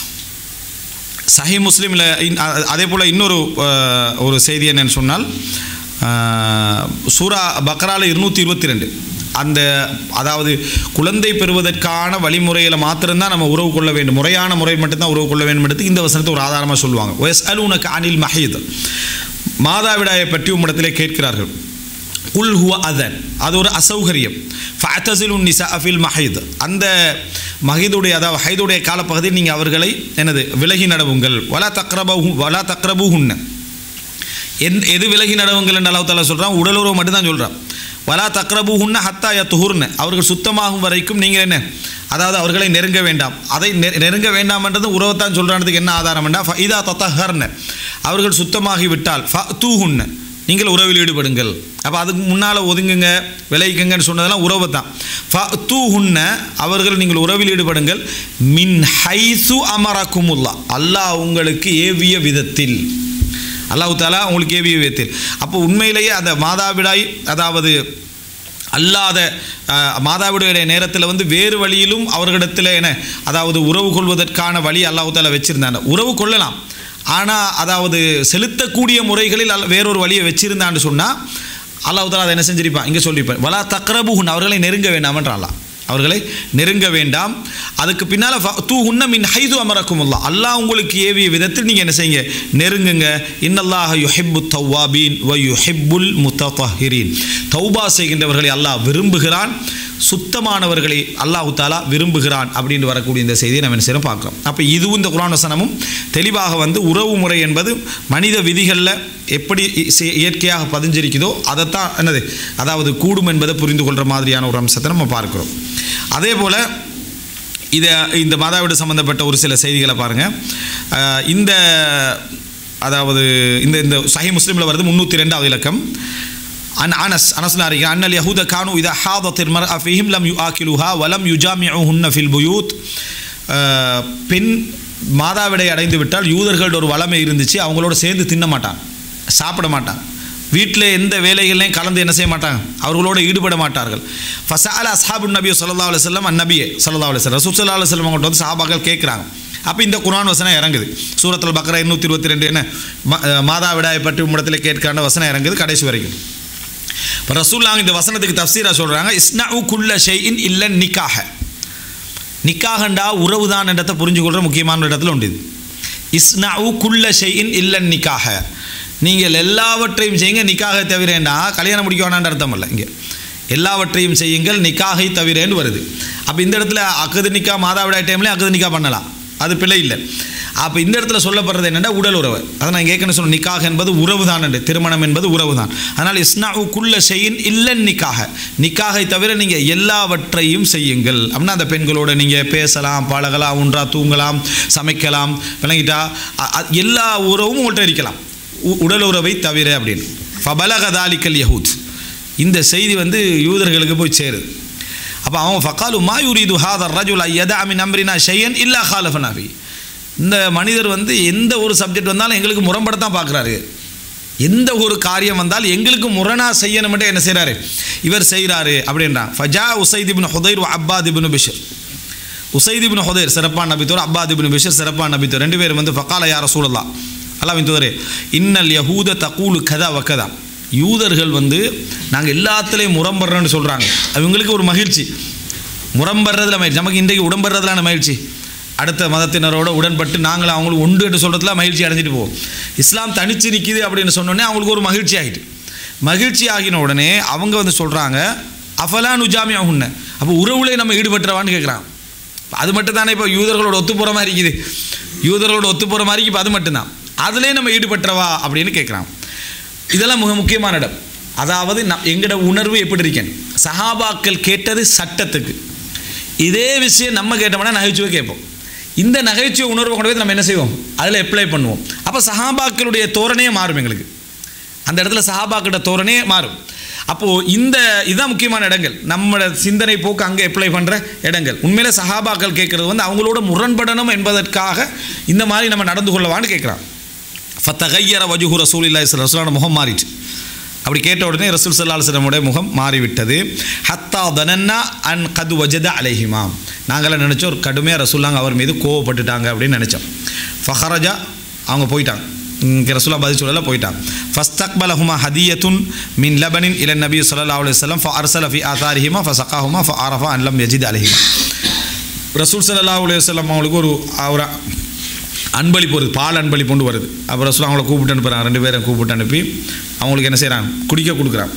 Speaker 1: சஹி முஸ்லீமில் அதே போல் இன்னொரு அஹ், ஒரு செய்தி என்னன்னு சொன்னால் அஹ், சூரா பக்ரால இருநூற்றி இருபத்தி ரெண்டு அந்த அதாவது குழந்தை பெறுவதற்கான வழிமுறையில் மாத்திரம்தான் நம்ம உறவு கொள்ள வேண்டும் முறையான முறை மட்டும்தான் உறவு கொள்ள வேண்டும் எடுத்து இந்த வசனத்தை ஒரு ஆதாரமாக சொல்லுவாங்க ஒயஸ் அலுனக்கு அனில் மஹீத் மாதாவிடாயை பற்றி உம்மிடத்திலே கேட்கிறார்கள் உல் ஹுவ அதன் அது ஒரு அசௌகரியம் ஃபஅத்தசிலு நிசா அஃபில் மஹீத் அந்த மஹீதுடைய அதாவது ஹைதுடைய காலப்பகுதியில் நீங்கள் அவர்களை எனது விலகி நடவுங்கள் வலா தக்ரபு வலா தக்ரபுஹுன்ன எந் எது விலகி நடவுங்கள் என்று அல்லாஹ் தாலா சொல்கிறான் உடலுறவு மட்டும்தான் சொல்கிறான் வலா தக்ரபு உன்ன ஹத்தா யத்துஹுர்ன அவர்கள் சுத்தமாகும் வரைக்கும் நீங்கள் என்ன அதாவது அவர்களை நெருங்க வேண்டாம் அதை நெ- நெருங்க வேண்டாம்ன்றது உறவைத்தான் சொல்கிறதுக்கு என்ன ஆதாரம் என்றால் ஃபைதா தத்தஹர்ன அவர்கள் சுத்தமாகி விட்டால் ஃப தூஹுன்ன நீங்கள் உறவில் ஈடுபடுங்கள் அப்போ அதுக்கு முன்னால் ஒதுங்குங்க விளைவிக்குங்கன்னு சொன்னதெல்லாம் உறவு தான் ஃப தூஹுன்ன அவர்கள் நீங்கள் உறவில் ஈடுபடுங்கள் மின் ஹைசு அமரக்குமுல்லா அல்லாஹ் உங்களுக்கு ஏவிய விதத்தில் அல்லாஹ் தாலா உங்களுக்கு ஏவிய விதத்தில் அப்போ உண்மையிலேயே அந்த மாதாவிடாய் அதாவது அல்லாத அஹ், மாதாவிடைய நேரத்தில் வந்து வேறு வழியிலும் அவர்களிடத்தில் என்ன அதாவது உறவு கொள்வதற்கான வழி அல்லாஹ் தாலா வச்சிருந்தாங்க உறவு கொள்ளலாம் ஆனால் அதாவது செலுத்தக்கூடிய முறைகளில் அல்ல- வேறொரு வழியை வச்சிருந்தான்னு சொன்னால் அல்லாஹ் தாலா அதை என்ன செஞ்சிருப்பான் இங்கே சொல்லியிருப்பான் வலா தக்ரபுஹுன் அவர்களை நெருங்க வேண்டாமன்ற அல்லாஹ் அவர்களை நெருங்க வேண்டாம் அதுக்கு பின்னால் தூ உன்ன மின் ஹைது அமரக்குமுல்லா அல்லாஹ் உங்களுக்கு ஏவிய விதத்தில் நீங்கள் என்ன செய்யுங்க நெருங்குங்க இன்னல்லாஹ யுஹிப்பு தவ்வாபீன் வ யுஹிப்புல் முத்தஹிரீன் தௌபா செய்கின்றவர்களை அல்லாஹ் விரும்புகிறான் சுத்தமானவர்களை அல்லாஹு தாலா விரும்புகிறான் அப்படின்னு வரக்கூடிய இந்த செய்தியை நம்ம என்ன செய்யறோம் பார்க்குறோம் அப்போ இதுவும் இந்த குரான் வசனமும் தெளிவாக வந்து உறவு முறை என்பது மனித விதிகளில் எப்படி இ- செ- இயற்கையாக பதிஞ்சிருக்குதோ அதைத்தான் என்னது அதாவது கூடும் என்பதை புரிந்து கொள்கிற மாதிரியான ஒரு அம்சத்தை நம்ம பார்க்கிறோம் அதே போல் இதை இந்த மாதாவிட சம்பந்தப்பட்ட ஒரு சில செய்திகளை பாருங்கள் அஹ் இந்த அதாவது இந்த இந்த சஹி முஸ்லீமில் வருது முந்நூற்றி ரெண்டாவது இலக்கம் அன் அனஸ் அனஸ்ல அறிக்கை அன்னல் யஹூத கானு இதா ஹாதத்தில் மர் அஃபிஹிம் லம் யு ஆக்கிலுஹா வலம் யுஜாமியுஹுன்ன ஃபில் புயூத் அஹ் பெண் மாதாவிடை அடைந்து விட்டால் யூதர்களோட ஒரு வளமை இருந்துச்சு அவங்களோட சேர்ந்து தின்ன மாட்டாங்க சாப்பிட மாட்டாங்க வீட்டில் எந்த வேலைகளையும் கலந்து என்ன செய்ய மாட்டாங்க அவர்களோட ஈடுபட மாட்டார்கள் ஃபசால அஸ்ஹாபு நபி சொல்லா அலுவலம் அந்நபியே சொல்லா அலுவலம் ரசூல் சல்லா அலுவலம் அவங்கள்ட்ட வந்து சாபாக்கள் கேட்குறாங்க அப்போ இந்த குர்ஆன் வசனம் இறங்குது சூரத்துல் பக்ரா எண்ணூற்றி இருபத்தி ரெண்டு என்ன ம- அஹ் மாதாவிடாயை பற்றி உம்மிடத்தில் கேட்கான வசனம் இறங்குது கடைசி வரைக்கும் இப்போ ரசூல்லாங்க இந்த வசனத்துக்கு தஃசீரா சொல்கிறாங்க இஸ்னஉ குல்ல ஷைஇன் இல்ல நிக்காஹ நிக்காகண்டா உறவு தான் என்றதை புரிஞ்சு கொள்கிற முக்கியமான இடத்துல உண்டு இது இஸ்னஉ குல்ல ஷைஇன் இல்ல நிக்காஹ நீங்கள் எல்லாவற்றையும் செய்யுங்க நிக்காக தவிரேண்டா கல்யாணம் முடிக்க வேணான்ற அர்த்தம் இல்லை இங்கே எல்லாவற்றையும் செய்யுங்கள் நிக்காகை தவிரேன்னு வருது அப்போ இந்த இடத்துல அக்கது நிக்கா மாதாவிடாய் டைம்லேயும் அக்கது நிக்கா பண்ணலாம் அது பிழை இல்லை அப்போ இந்த இடத்துல சொல்லப்படுறது என்னென்னா உடல் உறவு அதை நான் ஏற்கனவே சொன்ன நிக்காக என்பது உறவு தான் என்று திருமணம் என்பது உறவு தான் அதனால் இஸ்னாவு குல்ல செய்யின் இல்லன் நிக்காக நிக்காகை தவிர நீங்கள் எல்லாவற்றையும் செய்யுங்கள் அப்படின்னா அந்த பெண்களோட நீங்கள் பேசலாம் பழகலாம் ஒன்றா தூங்கலாம் சமைக்கலாம் விளங்கிட்டா அ- அ- எல்லா உறவும் உங்கள்கிட்ட இருக்கலாம் உ- உடல் உறவை தவிர அப்படின்னு ஃபபலகதாலிக்கல் யஹூத் இந்த செய்தி வந்து யூதர்களுக்கு போய் சேருது அப்போ அவங்க ஃபக்காலு மா யுரீது ஹாதர் ரஜுல் ஐயதா மின் அம்ரினா ஷையன் இல்லா ஹாலஃபனாஃபி இந்த மனிதர் வந்து எந்த ஒரு சப்ஜெக்ட் வந்தாலும் எங்களுக்கு முரண்படத்தான் பார்க்குறாரு எந்த ஒரு காரியம் வந்தால் எங்களுக்கு முரணா செய்யணும் மட்டும் என்ன செய்கிறாரு இவர் செய்கிறாரு அப்படின்றாங்க ஃபஜா உசைத் இப்னு ஹுதைர் அப்பாத் இப்னு பிஷர் உசைத் இப்னு ஹுதைர் சிறப்பான நபித்தோர் அப்பாத் இப்னு பிஷர் சிறப்பான நபித்தோர் ரெண்டு பேரும் வந்து ஃபக்கால யார சூழல்லா அல்லாவின் தூதரே இன்னல் யஹூத தகூலு கதா வக்கதா யூதர்கள் வந்து நாங்கள் எல்லாத்துலேயும் முரம்படுறோன்னு சொல்கிறாங்க அவங்களுக்கு ஒரு மகிழ்ச்சி முரம்படுறதுல மகிழ்ச்சி நமக்கு இன்றைக்கு உடம்படுறதுலான மகிழ்ச்சி அடுத்த மதத்தினரோட உடன்பட்டு நாங்கள் அவங்களுக்கு உண்டு என்று சொல்கிறதுல மகிழ்ச்சி அடைஞ்சிட்டு போவோம் இஸ்லாம் தனிச்சு நிற்கிது அப்படின்னு சொன்னோடனே அவங்களுக்கு ஒரு மகிழ்ச்சி ஆகிட்டு மகிழ்ச்சி ஆகின உடனே அவங்க வந்து சொல்கிறாங்க அஃபலா நுஜாமி ஆகுன்ன அப்போ உறவுலே நம்ம ஈடுபட்டுறவான்னு கேட்குறாங்க அது மட்டும் தானே இப்போ யூதர்களோட ஒத்து போகிற மாதிரி இருக்குது யூதர்களோட ஒத்து போகிற மாதிரி இப்போ அது மட்டும்தான் அதிலே நம்ம ஈடுபட்டுறவா அப்படின்னு கேட்குறான் இதெல்லாம் மிக முக்கியமான இடம் அதாவது நம் எங்களோட உணர்வு எப்படி இருக்கேன் சஹாபாக்கள் கேட்டது சட்டத்துக்கு இதே விஷயம் நம்ம கேட்டோம்னா நகைச்சுவை கேட்போம் இந்த நகைச்சுவை உணர்வை கொண்டு போய் நம்ம என்ன செய்வோம் அதில் அப்ளை பண்ணுவோம் அப்போ சஹாபாக்களுடைய தோரணையே மாறும் எங்களுக்கு அந்த இடத்துல சஹாபாக்கிட்ட தோரணையே மாறும் அப்போது இந்த இதுதான் முக்கியமான இடங்கள் நம்மளோட சிந்தனை போக்கு அங்கே அப்ளை பண்ணுற இடங்கள் உண்மையில சஹாபாக்கள் கேட்குறது வந்து அவங்களோட முரண்படணும் என்பதற்காக இந்த மாதிரி நம்ம நடந்து கொள்ளவான்னு கேட்குறான் ஃபத்தகையர வஜுஹு ரசூல் இல்லா ரசூலான முகம் மாறிட்டு அப்படி கேட்ட உடனே ரசூல் சல்லா அலுவலமுடைய முகம் மாறிவிட்டது ஹத்தா தனன்னா அன் கது வஜத அலைஹிமா நாங்களாம் நினச்சோம் ஒரு கடுமையாக ரசூல்லாங்க அவர் மீது கோவப்பட்டுட்டாங்க அப்படின்னு நினச்சோம் ஃபஹரஜா அவங்க போயிட்டாங்க இங்கே ரசூலா பதில் சொல்லல போயிட்டாங்க ஃபஸ்தக்பலஹுமா ஹதியத்துன் மின் லபனின் இல நபி சொல்லா அலி வல்லம் ஃப அர்சல ஃபி ஆதாரிஹிமா ஃப சக்காஹுமா ஃப அரஃபா அன்லம் யஜித் அலிஹிமா ரசூல் சல்லா அலி வல்லம் அவங்களுக்கு ஒரு ஒரு அன்பளிப்பு வருது பால் அன்பளிப்பு கொண்டு வருது அப்போ ரசூல் அவங்கள கூப்பிட்டு அனுப்புகிறாங்க ரெண்டு பேரும் கூப்பிட்டு அனுப்பி அவங்களுக்கு என்ன செய்கிறாங்க குடிக்க கொடுக்குறாங்க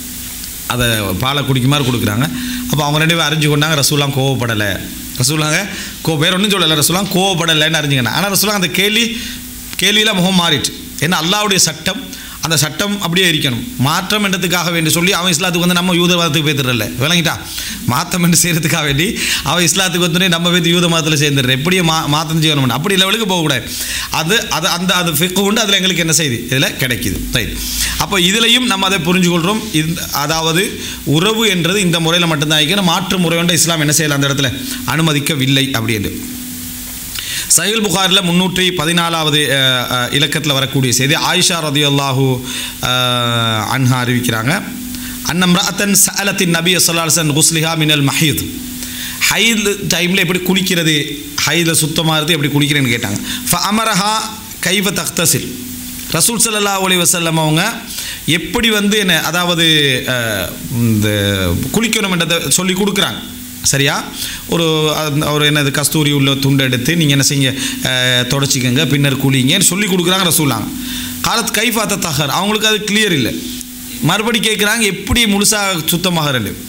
Speaker 1: அதை பாலை குடிக்குமாறு கொடுக்குறாங்க அப்போ அவங்க ரெண்டு பேரும் அறிஞ்சு கொண்டாங்க ரசூலாம் கோவப்படலை ரசூலாங்க கோ வேறு ஒன்றும் சொல்லலை ரசூலாம் கோவப்படலைன்னு அறிஞ்சுக்கணும் ஆனால் ரசூலாம் அந்த கேள்வி கேள்வியில் முகம் மாறிட்டு ஏன்னா அல்லாவுடைய சட்டம் அந்த சட்டம் அப்படியே இருக்கணும் மாற்றம் என்றதுக்காக வேண்டி சொல்லி அவன் இஸ்லாத்துக்கு வந்து நம்ம யூத மதத்துக்கு பேத்துறல விளங்கிட்டா மாற்றம் என்று செய்கிறதுக்காக வேண்டி அவன் இஸ்லாத்துக்கு வந்து நம்ம பேத்து யூத மதத்தில் சேர்ந்துடுற எப்படியே மா மாற்றம் செய்யணும் அப்படி லெவலுக்கு போகக்கூடாது அது அது அந்த அது ஃபிக்கு உண்டு அதில் எங்களுக்கு என்ன செய்யுது இதில் கிடைக்குது ரைட் அப்போ இதுலையும் நம்ம அதை புரிஞ்சுக்கொள்கிறோம் இந்த அதாவது உறவு என்றது இந்த முறையில் மட்டும்தான் இருக்கணும் மாற்று முறை கொண்ட இஸ்லாம் என்ன செய்யலாம் அந்த இடத்துல அனுமதிக்கவில்லை அப்படின்னு சஹில் புகாரில் முன்னூற்றி பதினாலாவது இலக்கத்தில் வரக்கூடிய செய்தி ஆயிஷா ரதியுல்லாஹு அன்ஹா அறிவிக்கிறாங்க அன்னம்ராத்தன் சஅலத்தின் நபி சொல்லாசன் குஸ்லிஹா மினல் மஹீத் ஹைது டைமில் எப்படி குளிக்கிறது ஹைதில் சுத்தமாகிறது எப்படி குளிக்கிறேன்னு கேட்டாங்க ஃப அமரஹா கைவ தக்தசில் ரசூல் சல்லா அலி வசல்லம் அவங்க எப்படி வந்து என்ன அதாவது அஹ், இந்த குளிக்கணும் என்றதை சொல்லி கொடுக்குறாங்க சரியா ஒரு அந்த- ஒரு என்னது கஸ்தூரி உள்ள துண்டு எடுத்து நீங்கள் என்ன செய்யுங்க அஹ், தொடச்சிக்கங்க பின்னர் குளிங்கன்னு சொல்லி கொடுக்குறாங்க ரசூலாங்க காலத்து கைஃபாத்த தகர் அவங்களுக்கு அது கிளியர் இல்லை மறுபடி கேட்குறாங்க எப்படி முழுசாக சுத்தமாகறது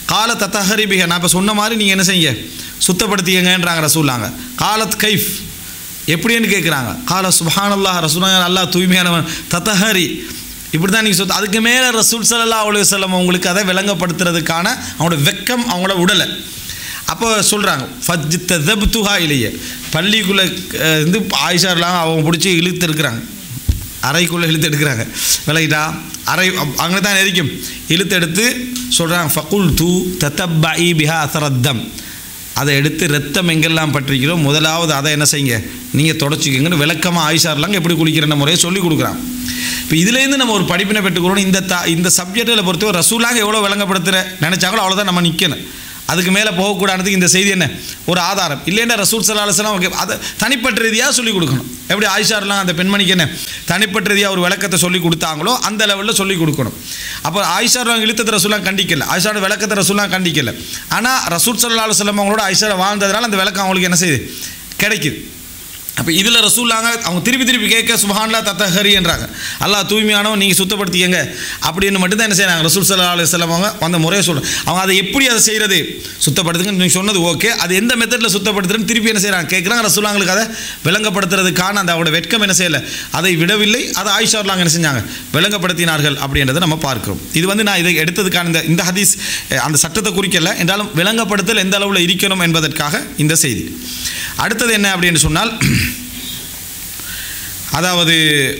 Speaker 1: கால தத்தஹரி பிக நான் இப்போ சொன்ன மாதிரி நீங்கள் என்ன செய்யுங்க சுத்தப்படுத்திக்கங்கன்றாங்க ரசூலாங்க காலத் கைஃப் எப்படின்னு கேட்குறாங்க கால சுபஹானல்லாஹ் ரசூலாங்க அல்லாஹ் தூய்மையானவன் தத்தஹரி இப்படி தான் நீங்கள் சொத்து அதுக்கு மேலே ரசூல் சல்லா அலி வல்லம் உங்களுக்கு அதை விளங்கப்படுத்துறதுக்கான அவங்களோட வெக்கம் அவங்களோட உடலை அப்போ சொல்கிறாங்க ஃபஜ் ததப்துஹா இல்லையே பள்ளிக்குள்ளே அஹ், இருந்து ஆயிஷார்லாம் அவங்க பிடிச்சி இழுத்து இருக்கிறாங்க அறைக்குள்ளே இழுத்து எடுக்கிறாங்க விலகிட்டா அறை அங்கே தான் இருக்கும் இழுத்து எடுத்து சொல்கிறாங்க ஃபகுல் தூ தத்தப்பி பிஹா அசரத்தம் அதை எடுத்து ரத்தம் எங்கெல்லாம் பற்றிக்கிறோம் முதலாவது அதை என்ன செய்யுங்க நீங்கள் தொடச்சிக்கங்கன்னு விளக்கமாக ஆயிஷார்லாங்க எப்படி குளிக்கிற முறையை சொல்லி கொடுக்குறான் இப்போ இதுலேருந்து நம்ம ஒரு படிப்பினை பெற்றுக்கிறோம் இந்த த இந்த சப்ஜெக்டில் பொறுத்தவரை ரசூலாக எவ்வளோ விளங்கப்படுத்துகிற நினச்சாங்களோ அவ்வளோதான் நம்ம நிற்கணும் அதுக்கு மேலே போகக்கூடாதுக்கு இந்த செய்தி என்ன ஒரு ஆதாரம் இல்லைன்னா ரசூல் சல்லா அலுவலாம் ஓகே அதை தனிப்பட்ட ரீதியாக சொல்லிக் கொடுக்கணும் எப்படி ஆயிஷார்லாம் அந்த பெண்மணிக்கு என்ன தனிப்பட்ட ரீதியாக ஒரு விளக்கத்தை சொல்லி கொடுத்தாங்களோ அந்த லெவலில் சொல்லிக் கொடுக்கணும் அப்போ ஆயிஷார் இழுத்தத்தை ரசூலாம் கண்டிக்கல ஆயிஷாரோட விளக்கத்தை ரசூலாம் கண்டிக்கல ஆனால் ரசூல் சல்லா அலுவலம் அவங்களோட ஆயிஷாரை வாழ்ந்ததுனால அந்த விளக்கம் அவங்களுக்கு என்ன செய்யுது கிடைக்குது அப்போ இதில் ரசூல்லாங்க அவங்க திருப்பி திருப்பி கேட்க சுபஹான்லா தத்தஹரி என்றாங்க அல்லாஹ் தூய்மையானவன் நீங்கள் சுத்தப்படுத்திக்கங்க அப்படின்னு மட்டும்தான் என்ன செய்யறாங்க ரசூல் சல்லா அலுவலம் அவங்க அந்த முறையை சொல்கிறோம் அவங்க அதை எப்படி அதை செய்கிறது சுத்தப்படுத்துங்கன்னு நீங்கள் சொன்னது ஓகே அது எந்த மெத்தடில் சுத்தப்படுத்துறதுன்னு திருப்பி என்ன செய்கிறாங்க கேட்குறாங்க ரசூலாங்களுக்கு அதை விளங்கப்படுத்துறதுக்கான அந்த அவரோட வெட்கம் என்ன செய்யலை அதை விடவில்லை அதை ஆயிஷார்லாங்க என்ன செஞ்சாங்க விளங்கப்படுத்தினார்கள் அப்படின்றத நம்ம பார்க்கிறோம் இது வந்து நான் இதை எடுத்ததுக்கான இந்த இந்த ஹதீஸ் அஹ், அந்த சட்டத்தை குறிக்கல என்றாலும் விளங்கப்படுத்தல் எந்த அளவில் இருக்கணும் என்பதற்காக இந்த செய்தி அடுத்தது என்ன அப்படின்னு சொன்னால் அதாவது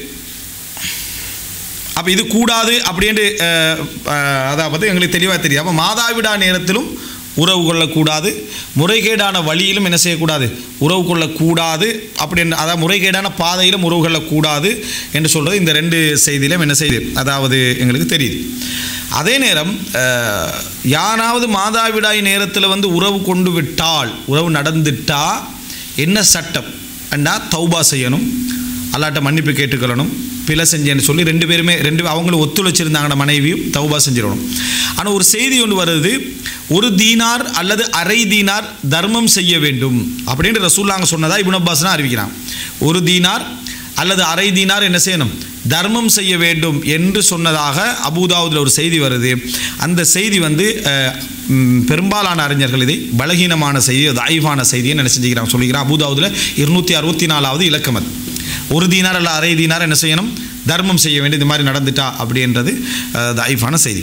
Speaker 1: அப்போ இது கூடாது அப்படின்ட்டு அஹ், அஹ், அதாவது எங்களுக்கு தெளிவாக தெரியும் அப்போ மாதாவிடா நேரத்திலும் உறவு கொள்ளக்கூடாது முறைகேடான வழியிலும் என்ன செய்யக்கூடாது உறவு கொள்ளக்கூடாது அப்படின்னு அதாவது முறைகேடான பாதையிலும் உறவு கொள்ளக்கூடாது என்று சொல்கிறது இந்த ரெண்டு செய்தியிலும் என்ன செய்யுது அதாவது எங்களுக்கு தெரியுது அதே நேரம் அஹ், யாராவது மாதாவிடாய் நேரத்தில் வந்து உறவு கொண்டு விட்டால் உறவு நடந்துட்டா என்ன சட்டம் அண்டா தௌபா செய்யணும் அல்லாட்ட மன்னிப்பு கேட்டுக்கொள்ளணும் பிழை செஞ்சேன்னு சொல்லி ரெண்டு பேருமே ரெண்டு அவங்களும் ஒத்துழைச்சிருந்தாங்கன்னா மனைவியும் தௌபா செஞ்சிடணும் ஆனால் ஒரு செய்தி ஒன்று வருது ஒரு தீனார் அல்லது அரை தீனார் தர்மம் செய்ய வேண்டும் அப்படின்னு ரசூல்லாங்க சொன்னதா இப்னு அப்பாஸ்னா அறிவிக்கிறான் ஒரு தீனார் அல்லது அரை தீனார் என்ன செய்யணும் தர்மம் செய்ய வேண்டும் என்று சொன்னதாக அபூதாவுதில் ஒரு செய்தி வருது அந்த செய்தி வந்து அஹ், ம், பெரும்பாலான அறிஞர்கள் இதை பலகீனமான செய்தி தாய்வான செய்தியை என்ன செஞ்சுக்கிறாங்க சொல்லிக்கிறான் அபூதாவுதில் இருநூற்றி அறுபத்தி நாலாவது இலக்கம் அது ஒரு தீனார் அல்ல அரை தீனார் என்ன செய்யணும் தர்மம் செய்ய வேண்டிய இது மாதிரி நடந்துட்டா அப்படின்றது அஹ், தாயிஃபான செய்தி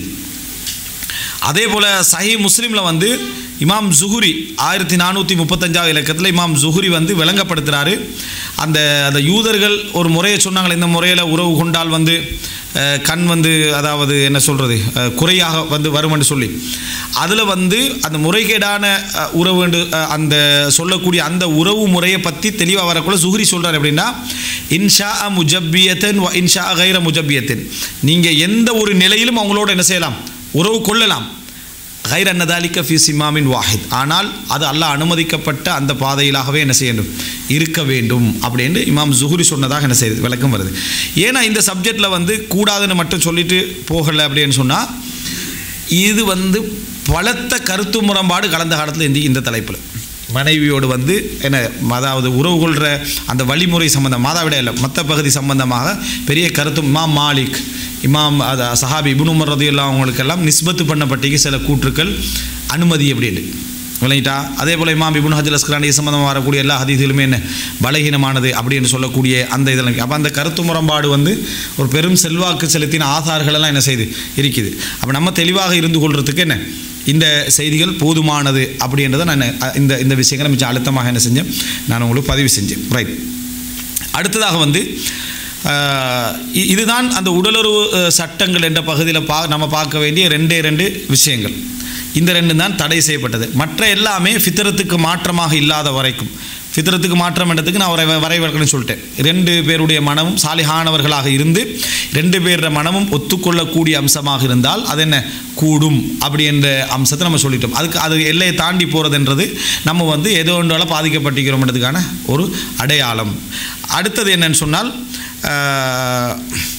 Speaker 1: அதே போல் சஹி முஸ்லீமில் வந்து இமாம் ஜுஹுரி ஆயிரத்தி நானூற்றி முப்பத்தஞ்சாவது இலக்கத்தில் இமாம் ஜுஹுரி வந்து விளங்கப்படுத்துகிறாரு அந்த அந்த யூதர்கள் ஒரு முறையை சொன்னாங்களே இந்த முறையில் உறவு கொண்டால் வந்து அஹ், கண் வந்து அதாவது என்ன சொல்கிறது குறையாக வந்து வரும்னு சொல்லி அதில் வந்து அந்த முறைகேடான அஹ், உறவு என்று, அஹ், அந்த சொல்லக்கூடிய அந்த உறவு முறையை பற்றி தெளிவாக வரக்குள்ள சுஹுரி சொல்கிறார் அப்படின்னா இன்ஷா முஜப்பியத்தன் வ இன்ஷா கைர முஜப்பியத்தன் நீங்கள் எந்த ஒரு நிலையிலும் அவங்களோட என்ன செய்யலாம் உறவு கொள்ளலாம் கைர் அன்னதாலிக்க ஃபி சிமாமின் வாஹித் ஆனால் அது அல்லாஹ் அனுமதிக்கப்பட்ட அந்த பாதையிலாகவே என்ன செய்ய வேண்டும் இருக்க வேண்டும் அப்படின்னு இமாம் ஜுஹுரி சொன்னதாக என்ன செய்யுது விளக்கம் வருது ஏன்னா இந்த சப்ஜெக்டில் வந்து கூடாதுன்னு மட்டும் சொல்லிட்டு போகலை அப்படின்னு சொன்னால் இது வந்து பலத்த கருத்து முரண்பாடு கலந்த காலத்தில் இந்த இந்த தலைப்பில் மனைவியோடு வந்து என்ன அதாவது உறவு கொள்கிற அந்த வழிமுறை சம்பந்தம் மாதாவிட இல்லை மற்ற பகுதி சம்பந்தமாக பெரிய கருத்து இமாம் மாலிக் இமாம் அது சஹாபி இபுன் உமர் ரதியுல்லா அவங்களுக்கெல்லாம் நிஸ்பத்து பண்ணப்பட்டிக்கு சில கூற்றுக்கள் அனுமதி அப்படின்னு விளங்கிட்டா அதே போல் இமாம் இபுன் ஹஜல் அஸ்கலானி சம்பந்தமாக வரக்கூடிய எல்லா ஹதீதிலுமே என்ன பலகீனமானது அப்படின்னு சொல்லக்கூடிய அந்த இதெல்லாம் அப்போ அந்த கருத்து முரண்பாடு வந்து ஒரு பெரும் செல்வாக்கு செலுத்தின ஆதார்கள் எல்லாம் என்ன செய்யுது இருக்குது அப்போ நம்ம தெளிவாக இருந்து கொள்றதுக்கு என்ன இந்த செய்திகள் போதுமானது அப்படின்றத நான் அஹ், இந்த இந்த விஷயங்களை மிச்சம் அழுத்தமாக என்ன செஞ்சேன் நான் உங்களுக்கு பதிவு செஞ்சேன் ரைட் அடுத்ததாக வந்து ஆஹ், இ- இதுதான் அந்த உடலுறவு அஹ், சட்டங்கள் என்ற பகுதியில் பா நம்ம பார்க்க வேண்டிய ரெண்டே ரெண்டு விஷயங்கள் இந்த ரெண்டு தான் தடை செய்யப்பட்டது மற்ற எல்லாமே ஃபித்ரத்துக்கு மாற்றமாக இல்லாத வரைக்கும் ஃபித்ரத்துக்கு மாற்றம் என்றதுக்கு நான் வரை வரைவிலக்கணம் சொல்லிட்டேன் ரெண்டு பேருடைய மனமும் சாலிகானவர்களாக இருந்து ரெண்டு பேரோட மனமும் ஒத்துக்கொள்ளக்கூடிய அம்சமாக இருந்தால் அது என்ன கூடும் அப்படி என்ற அம்சத்தை நம்ம சொல்லிட்டோம் அதுக்கு அது எல்லையை தாண்டி போகிறதுன்றது நம்ம வந்து ஏதோ ஒன்றால் பாதிக்கப்பட்டிருக்கிறோம்ன்றதுக்கான ஒரு அடையாளம் அடுத்தது என்னன்னு சொன்னால் ஆஹ்,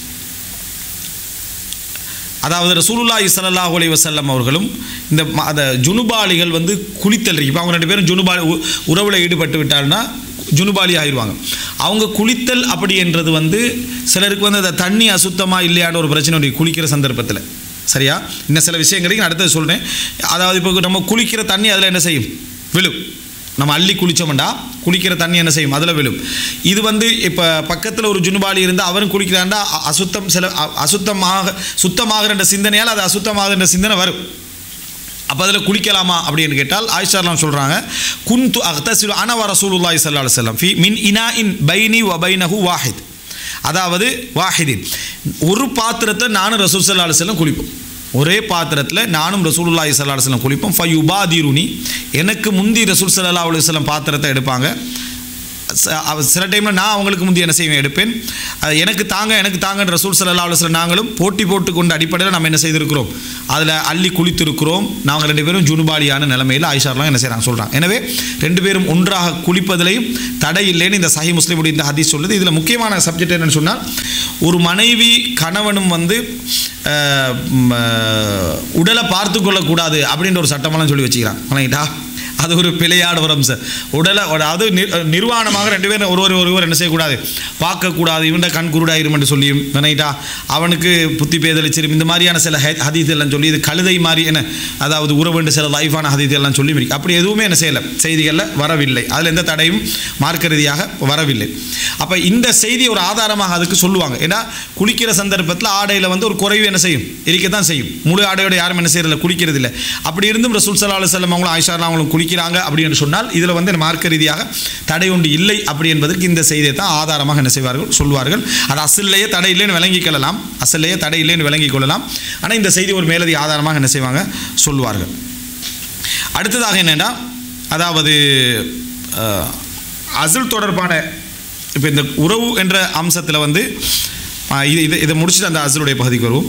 Speaker 1: அதாவது ரசூலுல்லாஹி ஸல்லல்லாஹு அலைஹி வஸல்லம் அவர்களும் இந்த ம- அந்த ஜுனுபாலிகள் வந்து குளித்தல் இப்போ அவங்க ரெண்டு பேரும் ஜுனுபாலி உ- உறவுல ஈடுபட்டு விட்டாங்கன்னா ஜுனுபாலி ஆயிடுவாங்க அவங்க குளித்தல் அப்படி என்றது வந்து சிலருக்கு வந்து அந்த தண்ணி அசுத்தமாக இல்லையான ஒரு பிரச்சனை உண்டு குளிக்கிற சந்தர்ப்பத்தில் சரியா இன்னும் சில விஷயங்களுக்கு நான் அடுத்தது சொல்கிறேன் அதாவது இப்போ நம்ம குளிக்கிற தண்ணி அதில் என்ன செய்யும் விழும் நம்ம அள்ளி குளிச்சோம்டா குளிக்கிற தண்ணி என்ன செய்யும் அதில் விழும் இது வந்து இப்போ பக்கத்தில் ஒரு ஜுனுபாலி இருந்தால் அவரும் குளிக்கிறாண்டா அ- அசுத்தம் சில அ- அசுத்தமாக சுத்தமாகிற சிந்தனையால் அது அசுத்தமாகிற சிந்தனை வரும் அப்போ அதில் குளிக்கலாமா அப்படின்னு கேட்டால் ஆயிஷாலாம் சொல்கிறாங்க குந்து அக்தசில் அனவ ரசூலுல்லாஹி ஸல்லல்லாஹு அலைஹி வஸல்லம் ஃபி மின் இனா இன் பைனி வ பைனஹு வாஹித் அதாவது வாஹிதின் ஒரு பாத்திரத்தை நானும் ரசூல் ஸல்லல்லாஹு அலைஹி வஸல்லம் குளிப்போம் ஒரே பாத்திரத்தில் நானும் ரசூலுல்லாஹி ஸல்லல்லாஹு அலைஹி வஸல்லம் குளிப்போம் ஃப யுபாதிருனி எனக்கு முந்தி ரசூல் ஸல்லல்லாஹு அலைஹி வஸல்லம் பாத்திரத்தை எடுப்பாங்க ச- அவ- சில டைமில் நான் அவங்களுக்கு முந்தி என்ன செய்வேன் எடுப்பேன் அது எனக்கு தாங்க எனக்கு தாங்கன்ற ரசூல் சல்லா அலுவலம் நாங்களும் போட்டி போட்டு கொண்ட அடிப்படையில் நம்ம என்ன செய்திருக்கிறோம் அதில் அள்ளி குளித்திருக்கிறோம் நாங்கள் ரெண்டு பேரும் ஜுனுபாலியான நிலைமையில் ஆயிஷார்லாம் என்ன செய்கிறாங்க சொல்கிறாங்க எனவே ரெண்டு பேரும் ஒன்றாக குளிப்பதிலையும் தடை இல்லைன்னு இந்த சஹி முஸ்லீமுடைய இந்த ஹதீஸ் சொல்லுது இதில் முக்கியமான சப்ஜெக்ட் என்னன்னு சொன்னால் ஒரு மனைவி கணவனும் வந்து அஹ், ம், அஹ், உடலை பார்த்து கொள்ளக்கூடாது அப்படின்ற ஒரு சட்டமெல்லாம் சொல்லி வச்சுக்கிறான் வணங்கிட்டா அது ஒரு பிழையாடு ஒரு அம்சம் உடலை அதாவது நிர்- நிர்வாணமாக ரெண்டு பேரும் ஒருவர் ஒருவர் என்ன செய்யக்கூடாது பார்க்கக்கூடாது இவன்ட கண் குருடாயிரும் என்று சொல்லியும் நினைட்டா அவனுக்கு புத்தி பேதளிச்சிரும் இந்த மாதிரியான சில ஹே- ஹதீஸ் எல்லாம் சொல்லி இது கழுதை மாதிரி என்ன அதாவது உறவுண்டு சில லைஃபான ஹதீஸ் எல்லாம் சொல்லி இருக்கு. அப்படி எதுவுமே என்ன செய்யலை செய்திகளில் வரவில்லை அதில் எந்த தடையும் மார்க்க ரீதியாக வரவில்லை அப்போ இந்த செய்தி ஒரு ஆதாரமாக அதுக்கு சொல்லுவாங்க ஏன்னா குளிக்கிற சந்தர்ப்பத்தில் ஆடையில் வந்து ஒரு குறைவு என்ன செய்யும் இருக்கத்தான் செய்யும் முழு ஆடையோட யாரும் என்ன செய்யறதில்ல குளிக்கிறது இல்லை அப்படி இருந்தும் ரசூல் சல்லா அலுவலம் அவங்களும் ஆயிஷாலாம் அவங்களும் குளிக்கிறாங்க அப்படின்னு சொன்னால் இதில் வந்து மார்க்க ரீதியாக தடை ஒன்று இல்லை அப்படி என்பதற்கு இந்த செய்தியை தான் ஆதாரமாக என்ன செய்வார்கள் சொல்வார்கள் அது அசல்லையே தடை இல்லைன்னு விளங்கிக் கொள்ளலாம் அசல்லையே தடை இல்லைன்னு விளங்கிக் கொள்ளலாம் ஆனால் இந்த செய்தி ஒரு மேலதி ஆதாரமாக என்ன செய்வாங்க சொல்வார்கள் அடுத்ததாக என்னென்னா அதாவது அஹ், அசுல் தொடர்பான இப்போ இந்த உறவு என்ற அம்சத்தில் வந்து அஹ், இது இதை இதை முடிச்சுட்டு அந்த அசுலுடைய பகுதிக்கு வருவோம்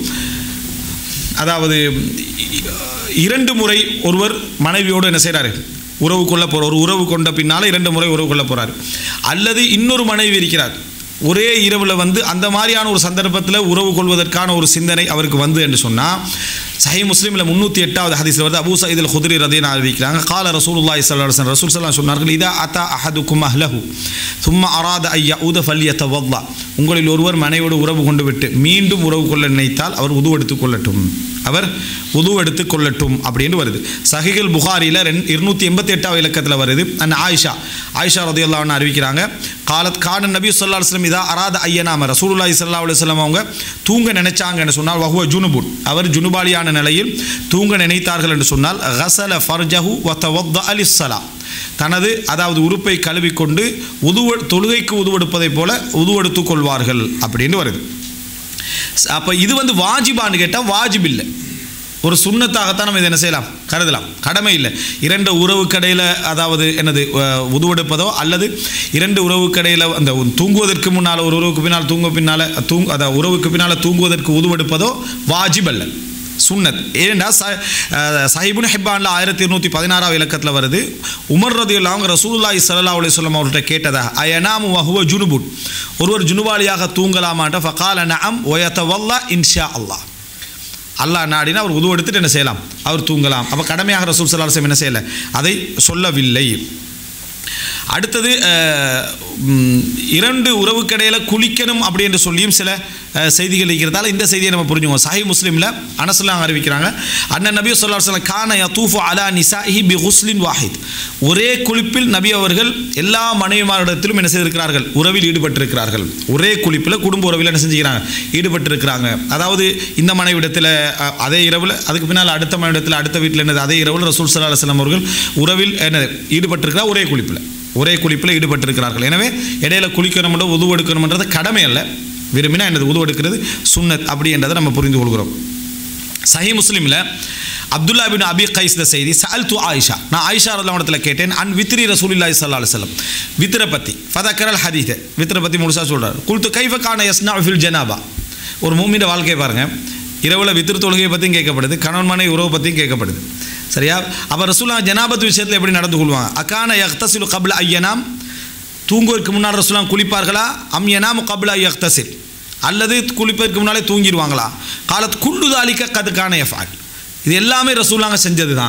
Speaker 1: அதாவது இ- இரண்டு முறை ஒருவர் மனைவியோடு என்ன செய்கிறாரு உறவு கொள்ள போகிற ஒரு உறவு கொண்ட பின்னால் இரண்டு முறை உறவு கொள்ள போகிறார் அல்லது இன்னொரு மனைவி இருக்கிறார் ஒரே இரவில் வந்து அந்த மாதிரியான ஒரு சந்தர்ப்பத்தில் உறவு கொள்வதற்கான ஒரு சிந்தனை அவருக்கு வந்து என்று சொன்னால் சஹி முஸ்லீமில் முந்நூற்றி எட்டாவது ஹதீஸில் வருது அபூ சயீத் அல் குதிரி ரதீன் அறிவிக்கிறாங்க கால ரசூலுல்லாஹி ஸல்லல்லாஹு அலைஹி வஸல்லம் ரசூல் ஸல்லல்லாஹு சொன்னார்கள் இதா அத்தா அஹதுக்கும் அஹ்லஹு சும்மா அராத ஐயா உத ஃபல்யத்தவல்லா உங்களில் ஒருவர் மனைவியோடு உறவு கொண்டு விட்டு மீண்டும் உறவு கொள்ள நினைத்தால் அவர் உது எடுத்துக் கொள்ளட்டும் அவர் உது எடுத்துக் கொள்ளட்டும் அப்படின்னு வருது சஹிகள் புகாரியில் ரெண் இருநூற்றி எண்பத்தி எட்டாவது இலக்கத்தில் வருது அண்ட் ஆயிஷா ஆயிஷா ரதியுல்லான்னு அறிவிக்கிறாங்க காலத் கான நபி சொல்லா அலுவலம் இதா அராத ஐயனாம ரசூலுல்லாஹி ஸல்லல்லாஹு அலைஹி வஸல்லம் அவங்க தூங்க நினைச்சாங்கன்னு சொன்னால் வஹுவ ஜுனுபுன் அவர் ஜுனுபாலியான நிலையில் தூங்க நினைத்தார்கள் என்று சொன்னால் ஹசல ஃபர்ஜஹு வ தவத்த அலிஸ்ஸலா தனது அதாவது உறுப்பை கழுவிக்கொண்டு உதுவ தொழுகைக்கு உதுவெடுப்பதைப் போல உதுவெடுத்துக் கொள்வார்கள் அப்படின்னு வருது அப்போ இது வந்து வாஜிபான்னு கேட்டால் வாஜிப் இல்லை ஒரு சுண்ணத்தாகத்தான் நம்ம இதை என்ன செய்யலாம் கருதலாம் கடமை இல்லை இரண்டு உறவுக்கடையில் அதாவது என்னது அஹ், உதுவெடுப்பதோ அல்லது இரண்டு உறவுக்கடையில் அந்த தூங்குவதற்கு முன்னால் ஒரு உறவுக்கு பின்னால் தூங்க பின்னால் தூங் அதாவது உறவுக்கு பின்னால் தூங்குவதற்கு உதுவெடுப்பதோ வாஜிப் அல்ல சுன்னத் ஏன்னா ச அஹ், சஹிபுன் ஹிப்பான்ல ஆயிரத்தி இருநூற்றி பதினாறாவது இலக்கத்தில் வருது உமர் ரதியுல்லா அவங்க ரசூலுல்லாஹி ஸல்லல்லாஹு அலைஹி வஸல்லம் அவர்கிட்ட கேட்டதா அயனாமு வஹுவ ஜுனுபுன் ஒருவர் ஜுனுபாலியாக தூங்கலாமான்ற ஃபகால நஅம் வயதவல்லா இன்ஷா அல்லாஹ் அல்லாஹ் நாடினா அவர் உதவு எடுத்துட்டு என்ன செய்யலாம் அவர் தூங்கலாம் அப்போ கடமையாக ரசூல் சல்லா அலுவலம் என்ன செய்யலை அதை சொல்லவில்லை அடுத்தது அஹ், ம், இரண்டு உறவுக்கடையில் குளிக்கணும் அப்படி என்று சொல்லியும் சில அஹ், செய்திகள் இருக்கிறதால இந்த செய்தியை நம்ம புரிஞ்சுக்கோம் சாஹி முஸ்லீமில் அனசுலாம் அறிவிக்கிறாங்க அண்ணன் நபி சொல்லா சொல்லம் கான யதூஃபு அலா நிசாஹி பி ஹுஸ்லின் வாஹித் ஒரே குளிப்பில் நபி அவர்கள் எல்லா மனைவிமாரிடத்திலும் என்ன செய்திருக்கிறார்கள் உறவில் ஈடுபட்டிருக்கிறார்கள் ஒரே குளிப்பில் குடும்ப உறவில் என்ன செஞ்சுக்கிறாங்க ஈடுபட்டிருக்கிறாங்க அதாவது இந்த மனைவிடத்தில் அஹ், அதே இரவில் அதுக்கு பின்னால் அடுத்த மனைவிடத்தில் அடுத்த வீட்டில் என்னது அதே இரவில் ரசூல் சல்லா அலுவலம் அவர்கள் உறவில் என்னது ஈடுபட்டிருக்கிறார் ஒரே குளிப்பில் ஒரே குளிப்பில் ஈடுபட்டிருக்கிறார்கள் எனவே இடையில குளிக்கணும்ன்ற உதவு எடுக்கணும்ன்றது கடமை அல்ல விரும்பினா என்னது உதவு எடுக்கிறது சுன்னத் அப்படின்றதை நம்ம புரிந்து கொள்கிறோம் சஹி முஸ்லீமில் அப்துல்லா பின் அபி கைஸ் த செய்தி சஅல் து ஆயிஷா நான் ஆயிஷா இடத்துல கேட்டேன் அன் வித்ரி ரசூலில்லாஹி ஸல்லல்லாஹு அலைஹி வஸல்லம் வித்ர பத்தி ஃபதக்கரல் ஹதீத் வித்ர பத்தி முழுசா சொல்றாரு குல்து கைஃப கான யஸ்னா ஃபில் ஜனாபா ஒரு மூமியோட வாழ்க்கையை பாருங்க இரவில் வித்திரு தொழுகையை பற்றியும் கேட்கப்படுது கணவன் மனைவி உறவு பற்றியும் கேட்கப்படுது சரியா அப்போ ரசூலா ஜனாபத் விஷயத்தில் எப்படி நடந்து கொள்வாங்க அக்கான யக்தசிலு கப்ல ஐயனாம் தூங்குவதற்கு முன்னால் ரசூலாம் குளிப்பார்களா அம் யனாமு கப்ல யக்தசில் அல்லது குளிப்பதற்கு முன்னாலே தூங்கிடுவாங்களா காலத் குண்டு தாலிக்க கதுக்கான எஃபால் இது எல்லாமே ரசூலாங்க செஞ்சது தான்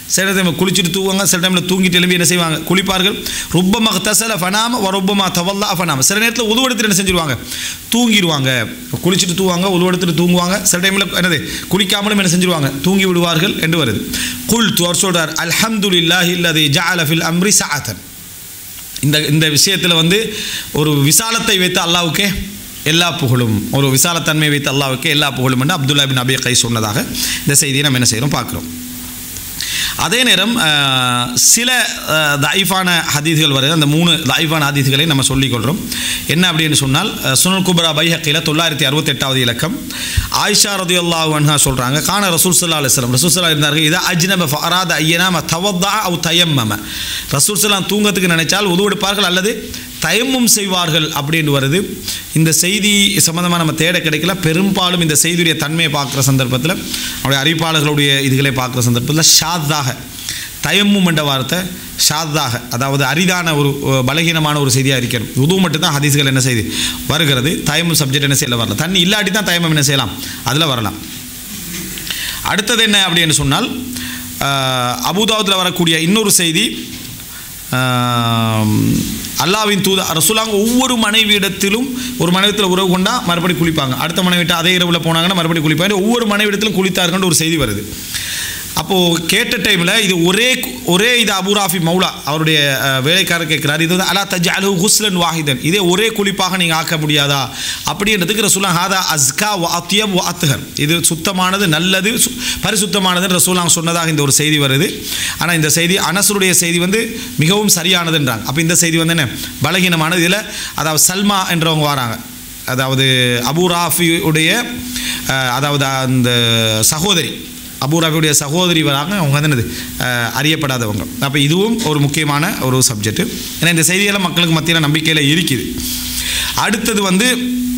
Speaker 1: சில டைம் குளிச்சுட்டு தூங்குவாங்க சில டைமில் தூங்கிட்டு எழும்பி என்ன செய்வாங்க குளிப்பார்கள் ருப்பமாக தசல ஃபனாம வரொப்பமா தவல்லா ஃபனாம சில நேரத்தில் உதுவெடுத்துட்டு என்ன செஞ்சிருவாங்க தூங்கிடுவாங்க குளிச்சுட்டு தூங்குவாங்க உதுவெடுத்துட்டு தூங்குவாங்க சில டைமில் என்னது குளிக்காமலும் என்ன செஞ்சிருவாங்க தூங்கி விடுவார்கள் என்று வருது குல் அவர் சொல்றார் அல்ஹம்துலில்லாஹி இல்லதி ஜஅல ஃபில் அம்ரி சஅத்தன் இந்த இந்த விஷயத்தில் வந்து ஒரு விசாலத்தை வைத்த அல்லாவுக்கே எல்லா புகழும் ஒரு விசாலத்தன்மை வைத்த அல்லாவுக்கே எல்லா புகழும் என்று அப்துல்லா பின் அபி கை சொன்னதாக இந்த செய்தியை நம்ம என்ன செய்கிறோம் பார்க்குறோம் அதே நேரம் அஹ், சில அஹ், தாயிஃபான ஹதீஸ்கள் வருது அந்த மூணு தாயிஃபான ஹதீஸ்களை நம்ம சொல்லிக்கொள்கிறோம் என்ன அப்படின்னு சொன்னால் அஹ், சுனல் குப்ரா பைஹக்கில் தொள்ளாயிரத்தி அறுபத்தெட்டாவது இலக்கம் ஆயிஷா ரதி அல்லாஹ் அன்ஹா சொல்கிறாங்க கான ரசூல் சல்லா அலுவலம் ரசூல் சல்லா இருந்தார்கள் இதா அஜ்னப ஃபராத ஐயனாம தவத்தா அவு தயம்மம ரசூல் சல்லாம் தூங்கத்துக்கு நினைச்சால் உதவெடுப்பார்கள் அல்லது தயமும் செய்வார்கள் அப்படின்னு வருது இந்த செய்தி சம்மந்தமாக நம்ம தேட கிடைக்கல பெரும்பாலும் இந்த செய்தியுடைய தன்மையை பார்க்குற சந்தர்ப்பத்தில் அவருடைய அறிவிப்பாளர்களுடைய இதுகளை பார்க்குற சந்தர்ப்பத்தில் ஷாத்தாக தயமும் என்ற வார்த்தை ஷாத்தாக அதாவது அரிதான ஒரு அஹ், பலகீனமான ஒரு செய்தியாக இருக்கிறது உது மட்டும் தான் ஹதீஸ்கள் என்ன செய்யுது வருகிறது தயமும் சப்ஜெக்ட் என்ன செய்யல வரல தண்ணி இல்லாட்டி தான் தயமம் என்ன செய்யலாம் அதில் வரலாம் அடுத்தது என்ன அப்படின்னு சொன்னால் அபுதாபத்தில் வரக்கூடிய இன்னொரு செய்தி ஆம், அல்லாவின் தூத ரசூலாங்க ஒவ்வொரு மனைவியிடத்திலும் ஒரு மனைவிடத்தில் உறவு கொண்டா மறுபடி குளிப்பாங்க அடுத்த மனைவிட்ட அதே இரவில் போனாங்கன்னா மறுபடி குளிப்பாங்க ஒவ்வொரு மனைவிடத்திலும் குளித்தார்கள்னு ஒரு செய்தி வருது அப்போது கேட்ட டைமில் இது ஒரே ஒரே இது அபுராஃபி மௌலா அவருடைய அஹ், வேலைக்காரர் கேட்குறாரு இது வந்து அலா தஜ் அலு ஹுஸ்லன் வாஹிதன் இதே ஒரே குளிப்பாக நீங்கள் ஆக்க முடியாதா அப்படின்றதுக்கு ரசூலா ஹாதா அஸ்கா வாத்தியம் வாத்துகர் இது சுத்தமானது நல்லது சு- பரிசுத்தமானதுன்னு ரசூலாங்க சொன்னதாக இந்த ஒரு செய்தி வருது ஆனால் இந்த செய்தி அனசருடைய செய்தி வந்து மிகவும் சரியானதுன்றாங்க அப்போ இந்த செய்தி வந்து என்ன பலகீனமானது இதில் அதாவது சல்மா என்றவங்க வராங்க அதாவது அபு ராஃபியுடைய அஹ், அதாவது அந்த சகோதரி அபு ராஃபியுடைய சகோதரி வராங்க அவங்க வந்து என்னது அஹ், அறியப்படாதவங்க அப்போ இதுவும் ஒரு முக்கியமான ஒரு சப்ஜெக்ட் ஏன்னா இந்த செய்தியெல்லாம் மக்களுக்கு மத்தியில் நம்பிக்கையில் இருக்குது அடுத்தது வந்து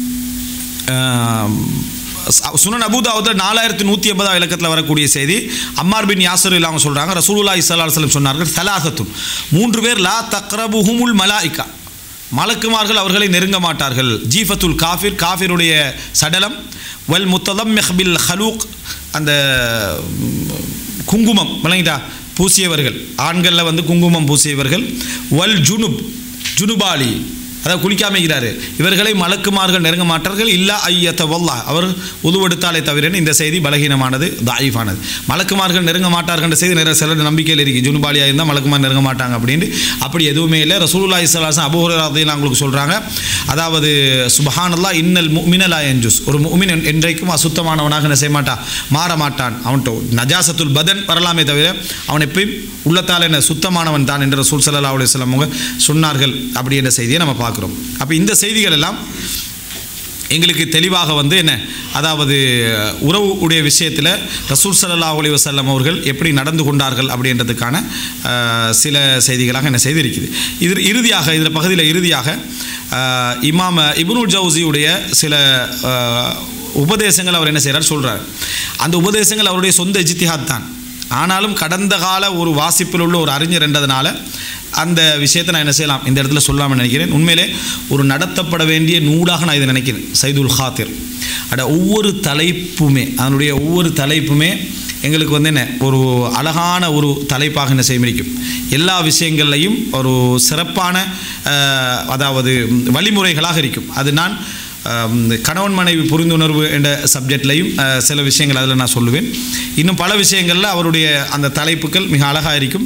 Speaker 1: ஆம், ச- சுனன் அபுதாவத்தில் நாலாயிரத்தி நூற்றி எண்பதாம் இலக்கத்தில் வரக்கூடிய செய்தி அம்மார் பின் யாசர் அவங்க சொல்கிறாங்க ரசூலுல்லா இஸ்லா சொல்லம் சொன்னார்கள் சலாசத்தும் மூன்று பேர் லா தக்ரபுஹுமுல் மலாய்க்கா மலக்குமார்கள் அவர்களை நெருங்க மாட்டார்கள் ஜீஃபத்துல் காஃபிர் காஃபிருடைய சடலம் வல் முத்தலம் மெஹபில் ஹலூக் அந்த ம், குங்குமம் விளங்கிட்டா பூசியவர்கள் ஆண்களில் வந்து குங்குமம் பூசியவர்கள் வல் ஜுனுப் ஜுனுபாலி அதாவது குளிக்காம இருக்கிறாரு இவர்களை மலக்குமார்கள் நெருங்க மாட்டார்கள் இல்லா ஐயத்த வல்லா அவர் உதுவெடுத்தாலே தவிர இந்த செய்தி பலகீனமானது தாயிஃபானது மலக்குமார்கள் நெருங்க மாட்டார்கள் செய்தி நிறைய சிலர் நம்பிக்கையில் இருக்குது ஜுனுபாலியாக இருந்தால் மலக்குமார் நெருங்க மாட்டாங்க அப்படின்ட்டு அப்படி எதுவுமே இல்லை ரசூலுல்லா இஸ்லாசன் அபுஹராதையில் அவங்களுக்கு சொல்கிறாங்க அதாவது சுபஹானல்லா இன்னல் முமினலா என்ஜூஸ் ஒரு முமின் என்றைக்கும் அசுத்தமானவனாக என்ன செய்ய மாட்டான் மாற மாட்டான் அவன்கிட்ட நஜாசத்துல் பதன் வரலாமே தவிர அவன் எப்பயும் உள்ளத்தால் என்ன சுத்தமானவன் தான் என்று ரசூல் சல்லா அலுவலம் அவங்க சொன்னார்கள் அப்படி என்ற செய்தியை நம்ம பார்க்குறோம் அப்போ இந்த செய்திகள் எல்லாம் எங்களுக்கு தெளிவாக வந்து என்ன அதாவது உறவு உடைய விஷயத்தில் ரசூல் ஸல்லல்லாஹு அலைஹி வஸல்லம் அவர்கள் எப்படி நடந்து கொண்டார்கள் அப்படின்றதுக்கான அஹ், சில செய்திகளாக என்ன செய்திருக்குது இது இறுதியாக இதில் பகுதியில் இறுதியாக அஹ், இமாம இப்னுல் ஜவுசியுடைய சில அஹ், உபதேசங்கள் அவர் என்ன செய்கிறார் சொல்கிறார் அந்த உபதேசங்கள் அவருடைய சொந்த இஜ்திஹாத் தான் ஆனாலும் கடந்த கால ஒரு வாசிப்பில் உள்ள ஒரு அறிஞர் என்றதுனால அந்த விஷயத்தை நான் என்ன செய்யலாம் இந்த இடத்துல சொல்லாமல் நினைக்கிறேன் உண்மையிலே ஒரு நடத்தப்பட வேண்டிய நூலாக நான் இதை நினைக்கிறேன் சைதுல் ஹாத்திர் அட ஒவ்வொரு தலைப்புமே அதனுடைய ஒவ்வொரு தலைப்புமே எங்களுக்கு வந்து என்ன ஒரு அழகான ஒரு தலைப்பாக என்ன செய்ய முடியும் எல்லா விஷயங்கள்லையும் ஒரு சிறப்பான அஹ், அதாவது வழிமுறைகளாக இருக்கும் அது நான் ஆம், கணவன் மனைவி புரிந்துணர்வு என்ற சப்ஜெக்ட்லையும் அஹ், சில விஷயங்கள் அதில் நான் சொல்லுவேன் இன்னும் பல விஷயங்களில் அவருடைய அந்த தலைப்புகள் மிக அழகாக இருக்கும்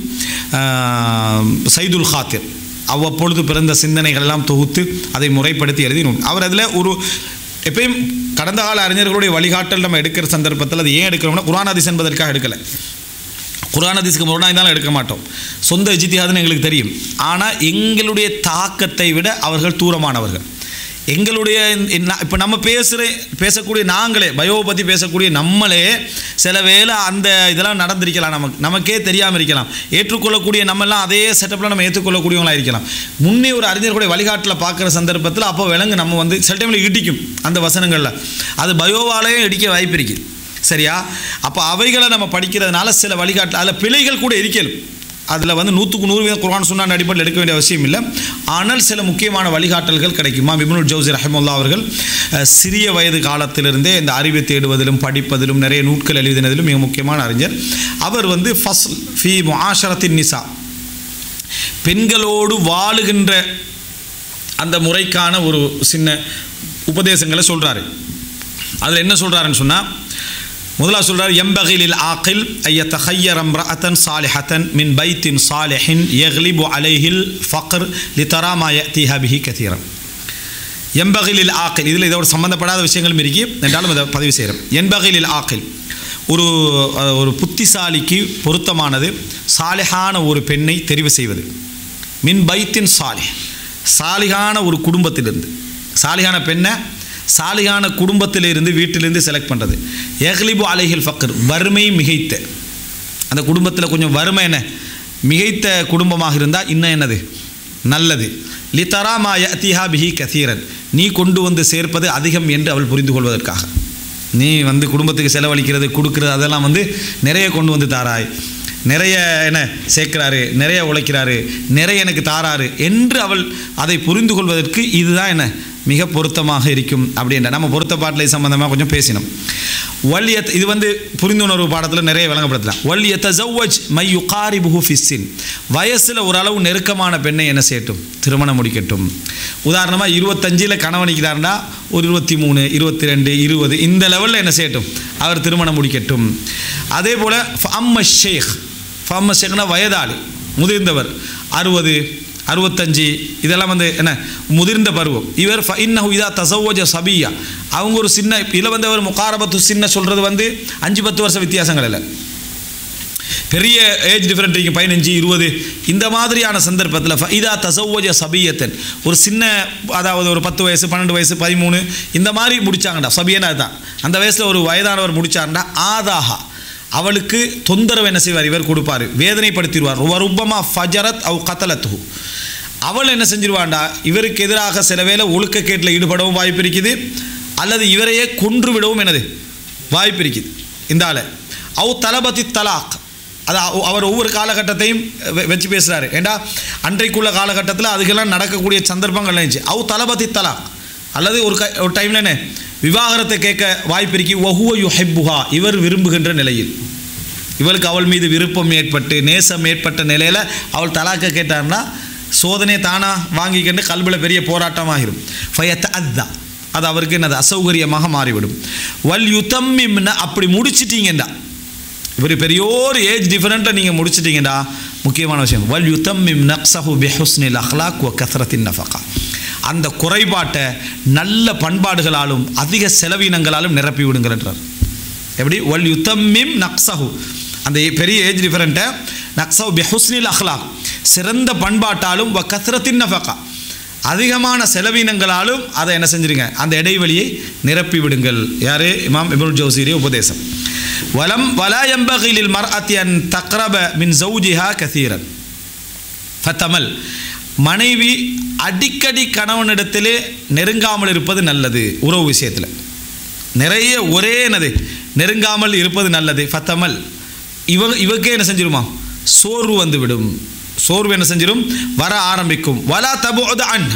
Speaker 1: ஆம், சைதுல் ஹாத்திர் அவ்வப்பொழுது பிறந்த சிந்தனைகள் எல்லாம் தொகுத்து அதை முறைப்படுத்தி எழுதினோம் அவர் அதில் ஒரு எப்பயும் கடந்த கால அறிஞர்களுடைய வழிகாட்டல் நம்ம எடுக்கிற சந்தர்ப்பத்தில் அது ஏன் எடுக்கிறோம்னா குரான் ஹதீஸ் என்பதற்காக எடுக்கலை குரான் ஹதீஸ்க்கு முரணா இருந்தாலும் எடுக்க மாட்டோம் சொந்த இஜித்தியாதுன்னு எங்களுக்கு தெரியும் ஆனால் எங்களுடைய தாக்கத்தை விட அவர்கள் தூரமானவர்கள் எங்களுடைய இப்போ நம்ம பேசுகிற பேசக்கூடிய நாங்களே பயோ பற்றி பேசக்கூடிய நம்மளே சில வேளை அந்த இதெல்லாம் நடந்திருக்கலாம் நமக்கு நமக்கே தெரியாமல் இருக்கலாம் ஏற்றுக்கொள்ளக்கூடிய நம்மெல்லாம் அதே செட்டப்பில் நம்ம ஏற்றுக்கொள்ளக்கூடியவங்களாக இருக்கலாம் முன்னே ஒரு அறிஞர்களுடைய வழிகாட்டில் பார்க்குற சந்தர்ப்பத்தில் அப்போ விலங்கு நம்ம வந்து சில டைமில் இடிக்கும் அந்த வசனங்களில் அது பயோவாலேயே இடிக்க வாய்ப்பு இருக்குது சரியா அப்போ அவைகளை நம்ம படிக்கிறதுனால சில வழிகாட்டு அதில் பிழைகள் கூட இருக்கலும் அதில் வந்து நூற்றுக்கு நூறு வீதம் குர்ஆன் சுன்னான் அடிப்படையில் எடுக்க வேண்டிய அவசியம் இல்லை ஆனால் சில முக்கியமான வழிகாட்டல்கள் கிடைக்குமா இப்னுல் ஜவுசி ரஹமுல்லா அவர்கள் அஹ், சிறிய வயது காலத்திலிருந்தே இந்த அறிவை தேடுவதிலும் படிப்பதிலும் நிறைய நூட்கள் எழுதினதிலும் மிக முக்கியமான அறிஞர் அவர் வந்து ஃபஸ்ல் ஃபி முஆஷரத்தின் நிசா பெண்களோடு வாழுகின்ற அந்த முறைக்கான ஒரு சின்ன உபதேசங்களை சொல்கிறாரு அதில் என்ன சொல்கிறாருன்னு சொன்னால் முதலாவது சொல்றார் எம்பகிலில் ஆக்கில் ஐய தஹையர் அம்ரஅத்தன் சாலிஹத்தன் மின் பைத்தின் சாலிஹின் யக்லிபு அலைஹில் ஃபக்ர் லித்தராமா யத்திஹா பிஹி கதீரன் எம்பகிலில் ஆக்கில் இதில் இதோட சம்பந்தப்படாத விஷயங்களும் இருக்கி என்றாலும் இதை பதிவு செய்கிறோம் எம்பகிலில் ஆக்கில் ஒரு அஹ், ஒரு புத்திசாலிக்கு பொருத்தமானது சாலிஹான ஒரு பெண்ணை தெரிவு செய்வது மின் பைத்தின் சாலிஹ் சாலிகான ஒரு குடும்பத்திலிருந்து சாலிகான பெண்ணை சாலிகான குடும்பத்திலிருந்து வீட்டிலிருந்து செலக்ட் பண்ணுறது எஹ்லிபு அலைஹில் ஃபக்கர் வறுமை மிகைத்த அந்த குடும்பத்தில் கொஞ்சம் வறுமை என்ன மிகைத்த குடும்பமாக இருந்தால் இன்னும் என்னது நல்லது லித்தராமா யத்திஹா பிஹி கசீரன் நீ கொண்டு வந்து சேர்ப்பது அதிகம் என்று அவள் புரிந்து கொள்வதற்காக நீ வந்து குடும்பத்துக்கு செலவழிக்கிறது கொடுக்கிறது அதெல்லாம் வந்து நிறைய கொண்டு வந்து தாராய் நிறைய என்ன சேர்க்கிறாரு நிறைய உழைக்கிறாரு நிறைய எனக்கு தாராரு என்று அவள் அதை புரிந்து கொள்வதற்கு இதுதான் என்ன மிக பொருத்தமாக இருக்கும் அப்படின்ற நம்ம பொருத்த பாட்டிலை சம்பந்தமாக கொஞ்சம் பேசினோம் வல்யத் இது வந்து புரிந்துணர்வு பாடத்தில் நிறைய விளங்கப்படுத்தலாம் வல்யத்த ஜவ்வஜ் மை யுகாரி புஹு ஃபிஸ்ஸின் வயசில் ஓரளவு நெருக்கமான பெண்ணை என்ன செய்யட்டும் திருமணம் முடிக்கட்டும் உதாரணமாக இருபத்தஞ்சில் கணவனிக்கிறாருன்னா ஒரு இருபத்தி மூணு இருபத்தி ரெண்டு இருபது இந்த லெவலில் என்ன செய்யட்டும் அவர் திருமணம் முடிக்கட்டும் அதே போல் ஃபம்ம ஷேக் ஃபம்ம ஷேக்னா வயதாளி முதிர்ந்தவர் அறுபது அறுபத்தஞ்சு இதெல்லாம் வந்து என்ன முதிர்ந்த பருவம் இவர் ஃப இன்னஹு இதா தசவோஜ சபியா அவங்க ஒரு சின்ன இதில் வந்து அவர் முகாரபத்து சின்ன சொல்கிறது வந்து அஞ்சு பத்து வருஷம் வித்தியாசங்கள் இல்லை பெரிய ஏஜ் டிஃப்ரெண்ட் இருக்கும் பதினஞ்சு இருபது இந்த மாதிரியான சந்தர்ப்பத்தில் இதா தசவோஜ சபியத்தன் ஒரு சின்ன அதாவது ஒரு பத்து வயசு பன்னெண்டு வயசு பதிமூணு இந்த மாதிரி முடிச்சாங்கடா சபியனா அதுதான் அந்த வயசில் ஒரு வயதானவர் முடிச்சாருண்டா ஆதாஹா அவளுக்கு தொந்தரவு என்ன செய்வார் இவர் கொடுப்பார் வேதனைப்படுத்திடுவார் ருபமா ஃபஜரத் அவ் கத்தலத்து அவள் என்ன செஞ்சிருவாண்டா இவருக்கு எதிராக சில வேளை ஒழுக்கக்கேட்டில் ஈடுபடவும் வாய்ப்பு இருக்குது அல்லது இவரையே கொன்று விடவும் என்னது வாய்ப்பு இருக்குது இந்த ஆளை அவ் தலபதி தலாக் அது அவ- அவர் ஒவ்வொரு காலகட்டத்தையும் வெ- வச்சு பேசுகிறாரு ஏண்டா அன்றைக்குள்ள காலகட்டத்தில் அதுக்கெல்லாம் நடக்கக்கூடிய சந்தர்ப்பங்கள் இருந்துச்சு அவ் தலபதி தலாக் அல்லது ஒரு க ஒரு டைமில் என்ன விவாகரத்தை கேட்க வாய்ப்பு இருக்கு ஒஹுவ யுஹிப்புஹா இவர் விரும்புகின்ற நிலையில் இவளுக்கு அவள் மீது விருப்பம் ஏற்பட்டு நேசம் ஏற்பட்ட நிலையில் அவள் தலாக்க கேட்டார்னா சோதனை தானா வாங்கிக்கிட்டு கல்வியில் பெரிய போராட்டமாகிடும் ஃபயத் அதுதான் அது அவருக்கு என்னது அசௌகரியமாக மாறிவிடும் வல் யுத்தம்மிம்னா அப்படி முடிச்சிட்டீங்கண்டா இவர் பெரியோர் ஏஜ் டிஃபரெண்ட்டாக நீங்கள் முடிச்சிட்டீங்கடா முக்கியமான விஷயம் வல் யுத்தம்மிம் நக்ஸஹு பிஹுஸ்னில் அஹ்லாக் வ கத்ரத்தின் நஃபகா அந்த குறைபாட்டை நல்ல பண்பாடுகளாலும் அதிக செலவினங்களாலும் நிரப்பி விடுங்கள்ன்றார் எப்படி வல் யுத்தம்மிம் நக்ஸஹு அந்த பெரிய ஏஜ் டிஃபரெண்ட்டை நக்ஸஹு பிஹுஸ்னில் அஹ்லாக் சிறந்த பண்பாட்டாலும் வ கத்ரத்தின் நஃபகா அதிகமான செலவினங்களாலும் அதை என்ன செஞ்சிருங்க அந்த இடைவெளியை நிரப்பி விடுங்கள் யாரு இமாம் இப்னுல் ஜௌசீரிய உபதேசம் வலம் வலா எம்பகிலில் மர்அத்தி அன் தக்ரப மின் ஜௌஜிஹா கசீரன் ஃபத்தமல் மனைவி அடிக்கடி கணவனிடத்திலே நெருங்காமல் இருப்பது நல்லது உறவு விஷயத்தில் நிறைய ஒரே என்னது நெருங்காமல் இருப்பது நல்லது ஃபத்தமல் இவ இவக்கே என்ன செஞ்சிருமா சோர்வு வந்து விடும் சோர்வு என்ன செஞ்சிடும் வர ஆரம்பிக்கும் வலா தபோத அன்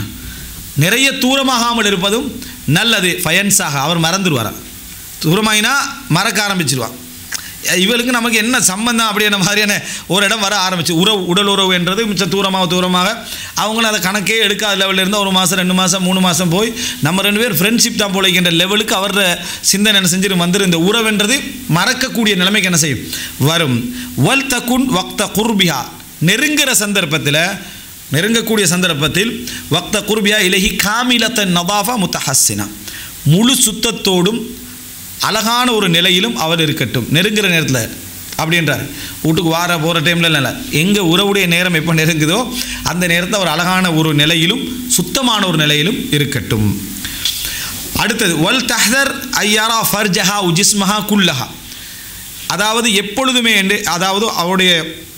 Speaker 1: நிறைய தூரமாகாமல் இருப்பதும் நல்லது ஃபயன்ஸாக அவர் மறந்துடுவாரா தூரமாயினா மறக்க ஆரம்பிச்சிருவான் இவளுக்கு நமக்கு என்ன சம்பந்தம் அப்படின்ற மாதிரியான ஒரு இடம் வர ஆரம்பிச்சு உறவு உடல் உறவு என்றது மிச்சம் தூரமாக தூரமாக அவங்களும் அதை கணக்கே எடுக்காத லெவலில் இருந்து ஒரு மாதம் ரெண்டு மாதம் மூணு மாதம் போய் நம்ம ரெண்டு பேர் ஃப்ரெண்ட்ஷிப் தான் போலைக்கின்ற லெவலுக்கு அவரோட சிந்தனை என்ன செஞ்சிரு வந்துரு இந்த உறவுன்றது மறக்கக்கூடிய நிலைமைக்கு என்ன செய்யும் வரும் வல் தகுன் வக்த குர்பிஹா நெருங்குற சந்தர்ப்பத்தில் நெருங்கக்கூடிய சந்தர்ப்பத்தில் வக்த குர்பியா இலகி காமிலத்த நவாஃபா முத்தஹஸ்ஸினா முழு சுத்தத்தோடும் அழகான ஒரு நிலையிலும் அவர் இருக்கட்டும் நெருங்குற நேரத்தில் அப்படின்றார் வீட்டுக்கு வார போகிற டைமில் இல்லை எங்கே உறவுடைய நேரம் எப்போ நெருங்குதோ அந்த நேரத்தில் அவர் அழகான ஒரு நிலையிலும் சுத்தமான ஒரு நிலையிலும் இருக்கட்டும் அடுத்தது வல் தஹ்தர் ஐயாரா ஃபர்ஜஹா உஜிஸ்மஹா குல்லஹா அதாவது எப்பொழுதுமே என்று அதாவது அவருடைய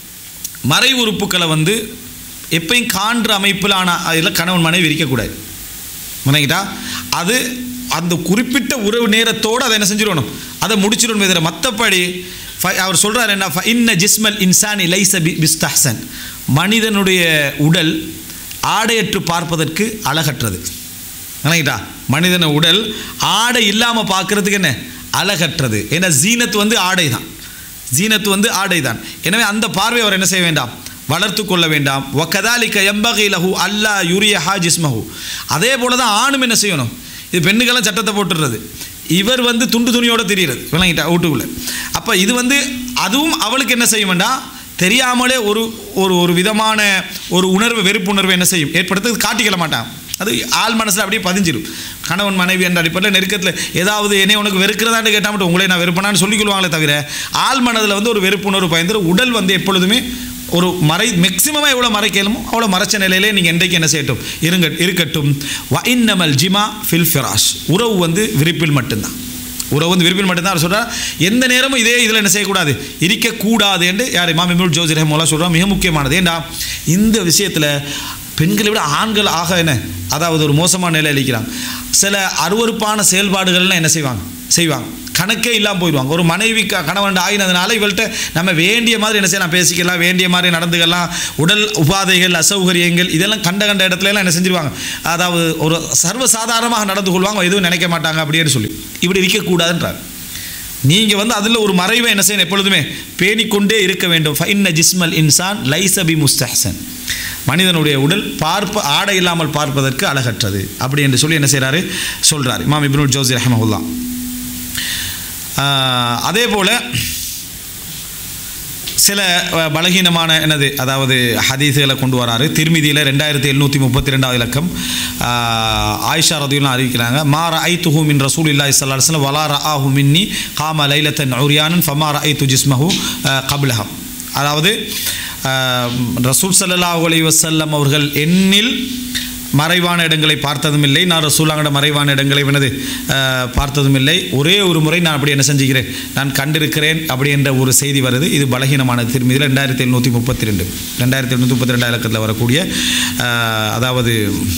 Speaker 1: மறை உறுப்புக்களை வந்து எப்பயும் காண்ற அமைப்பிலான அதில் கணவன் மனைவி இருக்கக்கூடாது முனைங்கிட்டா அது அந்த குறிப்பிட்ட உறவு நேரத்தோடு அதை என்ன செஞ்சிடணும் அதை முடிச்சிடணும் இதில் மற்றபடி ஃப- அவர் சொல்றார் என்ன ஃப இன்ன ஜிஸ்மல் இன்சானி லைச பி பிஸ்தஹ்சன் மனிதனுடைய உடல் ஆடையற்று பார்ப்பதற்கு அழகற்றது நினைக்கிட்டா மனிதன உடல் ஆடை இல்லாமல் பார்க்கறதுக்கு என்ன அழகற்றது ஏன்னா ஜீனத் வந்து ஆடை தான் ஜீனத் வந்து ஆடை தான் எனவே அந்த பார்வை அவர் என்ன செய்ய வேண்டாம் வளர்த்து கொள்ள வேண்டாம் ஒக்கதாலிக்க எம்பகை லஹு அல்லா யூரியஹா ஜிஸ்மஹு அதே போல தான் ஆணும் என்ன செய்யணும் இது பெண்ணுக்கெல்லாம் சட்டத்தை போட்டுடுறது இவர் வந்து துண்டு துணியோட தெரியுறது விளங்கிட்டா வீட்டுக்குள்ளே அப்போ இது வந்து அதுவும் அவளுக்கு என்ன செய்ய வேண்டாம் தெரியாமலே ஒரு ஒரு ஒரு விதமான ஒரு உணர்வு வெறுப்புணர்வு என்ன செய்யும் ஏற்படுத்த காட்டிக்கல மாட்டான் அது ஆள் மனசில் அப்படியே பதிஞ்சிடும் கணவன் மனைவி என்ற அடிப்படையில் நெருக்கத்தில் ஏதாவது என்னை உனக்கு வெறுக்கிறதான்னு கேட்டால் மட்டும் உங்களை நான் வெறுப்பனான்னு சொல்லிக்கொள்வாங்களே தவிர ஆள் மனதில் வந்து ஒரு வெறுப்புணர்வு பயந்துரு உடல் வந்து எப்பொழுதுமே ஒரு மறை மேக்சிமமாக எவ்வளோ மறைக்கலுமோ அவ்வளோ மறைச்ச நிலையிலே நீங்கள் என்றைக்கு என்ன செய்யட்டும் இருங்க இருக்கட்டும் வ இன்னமல் ஜிமா ஃபில் ஃபிராஷ் உறவு வந்து விரிப்பில் மட்டும்தான் உறவு வந்து விரும்பில் மட்டும்தான் அவர் சொல்றார் எந்த நேரமும் இதே இதில் என்ன செய்யக்கூடாது இருக்கக்கூடாது என்று யார் இமாம் இமுல் ஜோசி ரஹமோலா சொல்கிறோம் மிக முக்கியமானது ஏண்டா இந்த விஷயத்தில் பெண்களை விட ஆண்கள் ஆக என்ன அதாவது ஒரு மோசமான நிலையில் இருக்கிறாங்க சில அருவருப்பான செயல்பாடுகள்லாம் என்ன செய்வாங்க செய்வாங்க கணக்கே இல்லாமல் போயிடுவாங்க ஒரு மனைவி க- கணவன் ஆகினதுனால இவள்கிட்ட நம்ம வேண்டிய மாதிரி என்ன செய்யலாம் பேசிக்கலாம் வேண்டிய மாதிரி நடந்துக்கலாம் உடல் உபாதைகள் அசௌகரியங்கள் இதெல்லாம் கண்ட கண்ட இடத்துல எல்லாம் என்ன செஞ்சிருவாங்க அதாவது ஒரு சர்வசாதாரணமாக நடந்து கொள்வாங்க எதுவும் நினைக்க மாட்டாங்க அப்படின்னு சொல்லி இப்படி இருக்கக்கூடாதுன்றார் நீங்கள் வந்து அதில் ஒரு மறைவை என்ன செய்யணும் எப்பொழுதுமே பேணிக்கொண்டே இருக்க வேண்டும் ஃபைன்ன ஜிஸ்மல் இன்சான் லைசபி முஸ்தஹசன் மனிதனுடைய உடல் பார்ப்ப ஆடை இல்லாமல் பார்ப்பதற்கு அழகற்றது அப்படி என்று சொல்லி என்ன செய்கிறாரு சொல்கிறார் இமாம் இப்னுல் ஜோசி ரஹமஹுல்லா ஆஹ், அதே போல் சில அஹ், பலகீனமான என்னது அதாவது ஹதீஸுகளை கொண்டு வராரு திருமிதியில் ரெண்டாயிரத்தி எழுநூற்றி முப்பத்தி ரெண்டாவது இலக்கம் ஆஹ், ஆயிஷா ரதியுல்லாம் அறிவிக்கிறாங்க மாற ஐ துஹு மின் ரசூல் இல்லா இஸ்லாம் வலார ஆஹு மின்னி காம லைலத்தன் உரியானன் ஃபமார ஐ து ஜிஸ்மஹு கபிலஹம் அதாவது ஆஹ், ரசூல் ஸல்லல்லாஹு அலைஹி வஸல்லம் அவர்கள் எண்ணில் மறைவான இடங்களை பார்த்ததும் இல்லை நான் ரசூலாங்கட மறைவான இடங்களை எனது அஹ், பார்த்ததும் இல்லை ஒரே ஒரு முறை நான் அப்படி என்ன செஞ்சுக்கிறேன் நான் கண்டிருக்கிறேன் அப்படி என்ற ஒரு செய்தி வருது இது பலகீனமான திருமதியில் ரெண்டாயிரத்தி எழுநூற்றி முப்பத்தி ரெண்டு ரெண்டாயிரத்தி எழுநூற்றி முப்பத்தி ரெண்டாம் இலக்கத்தில் வரக்கூடிய அஹ், அதாவது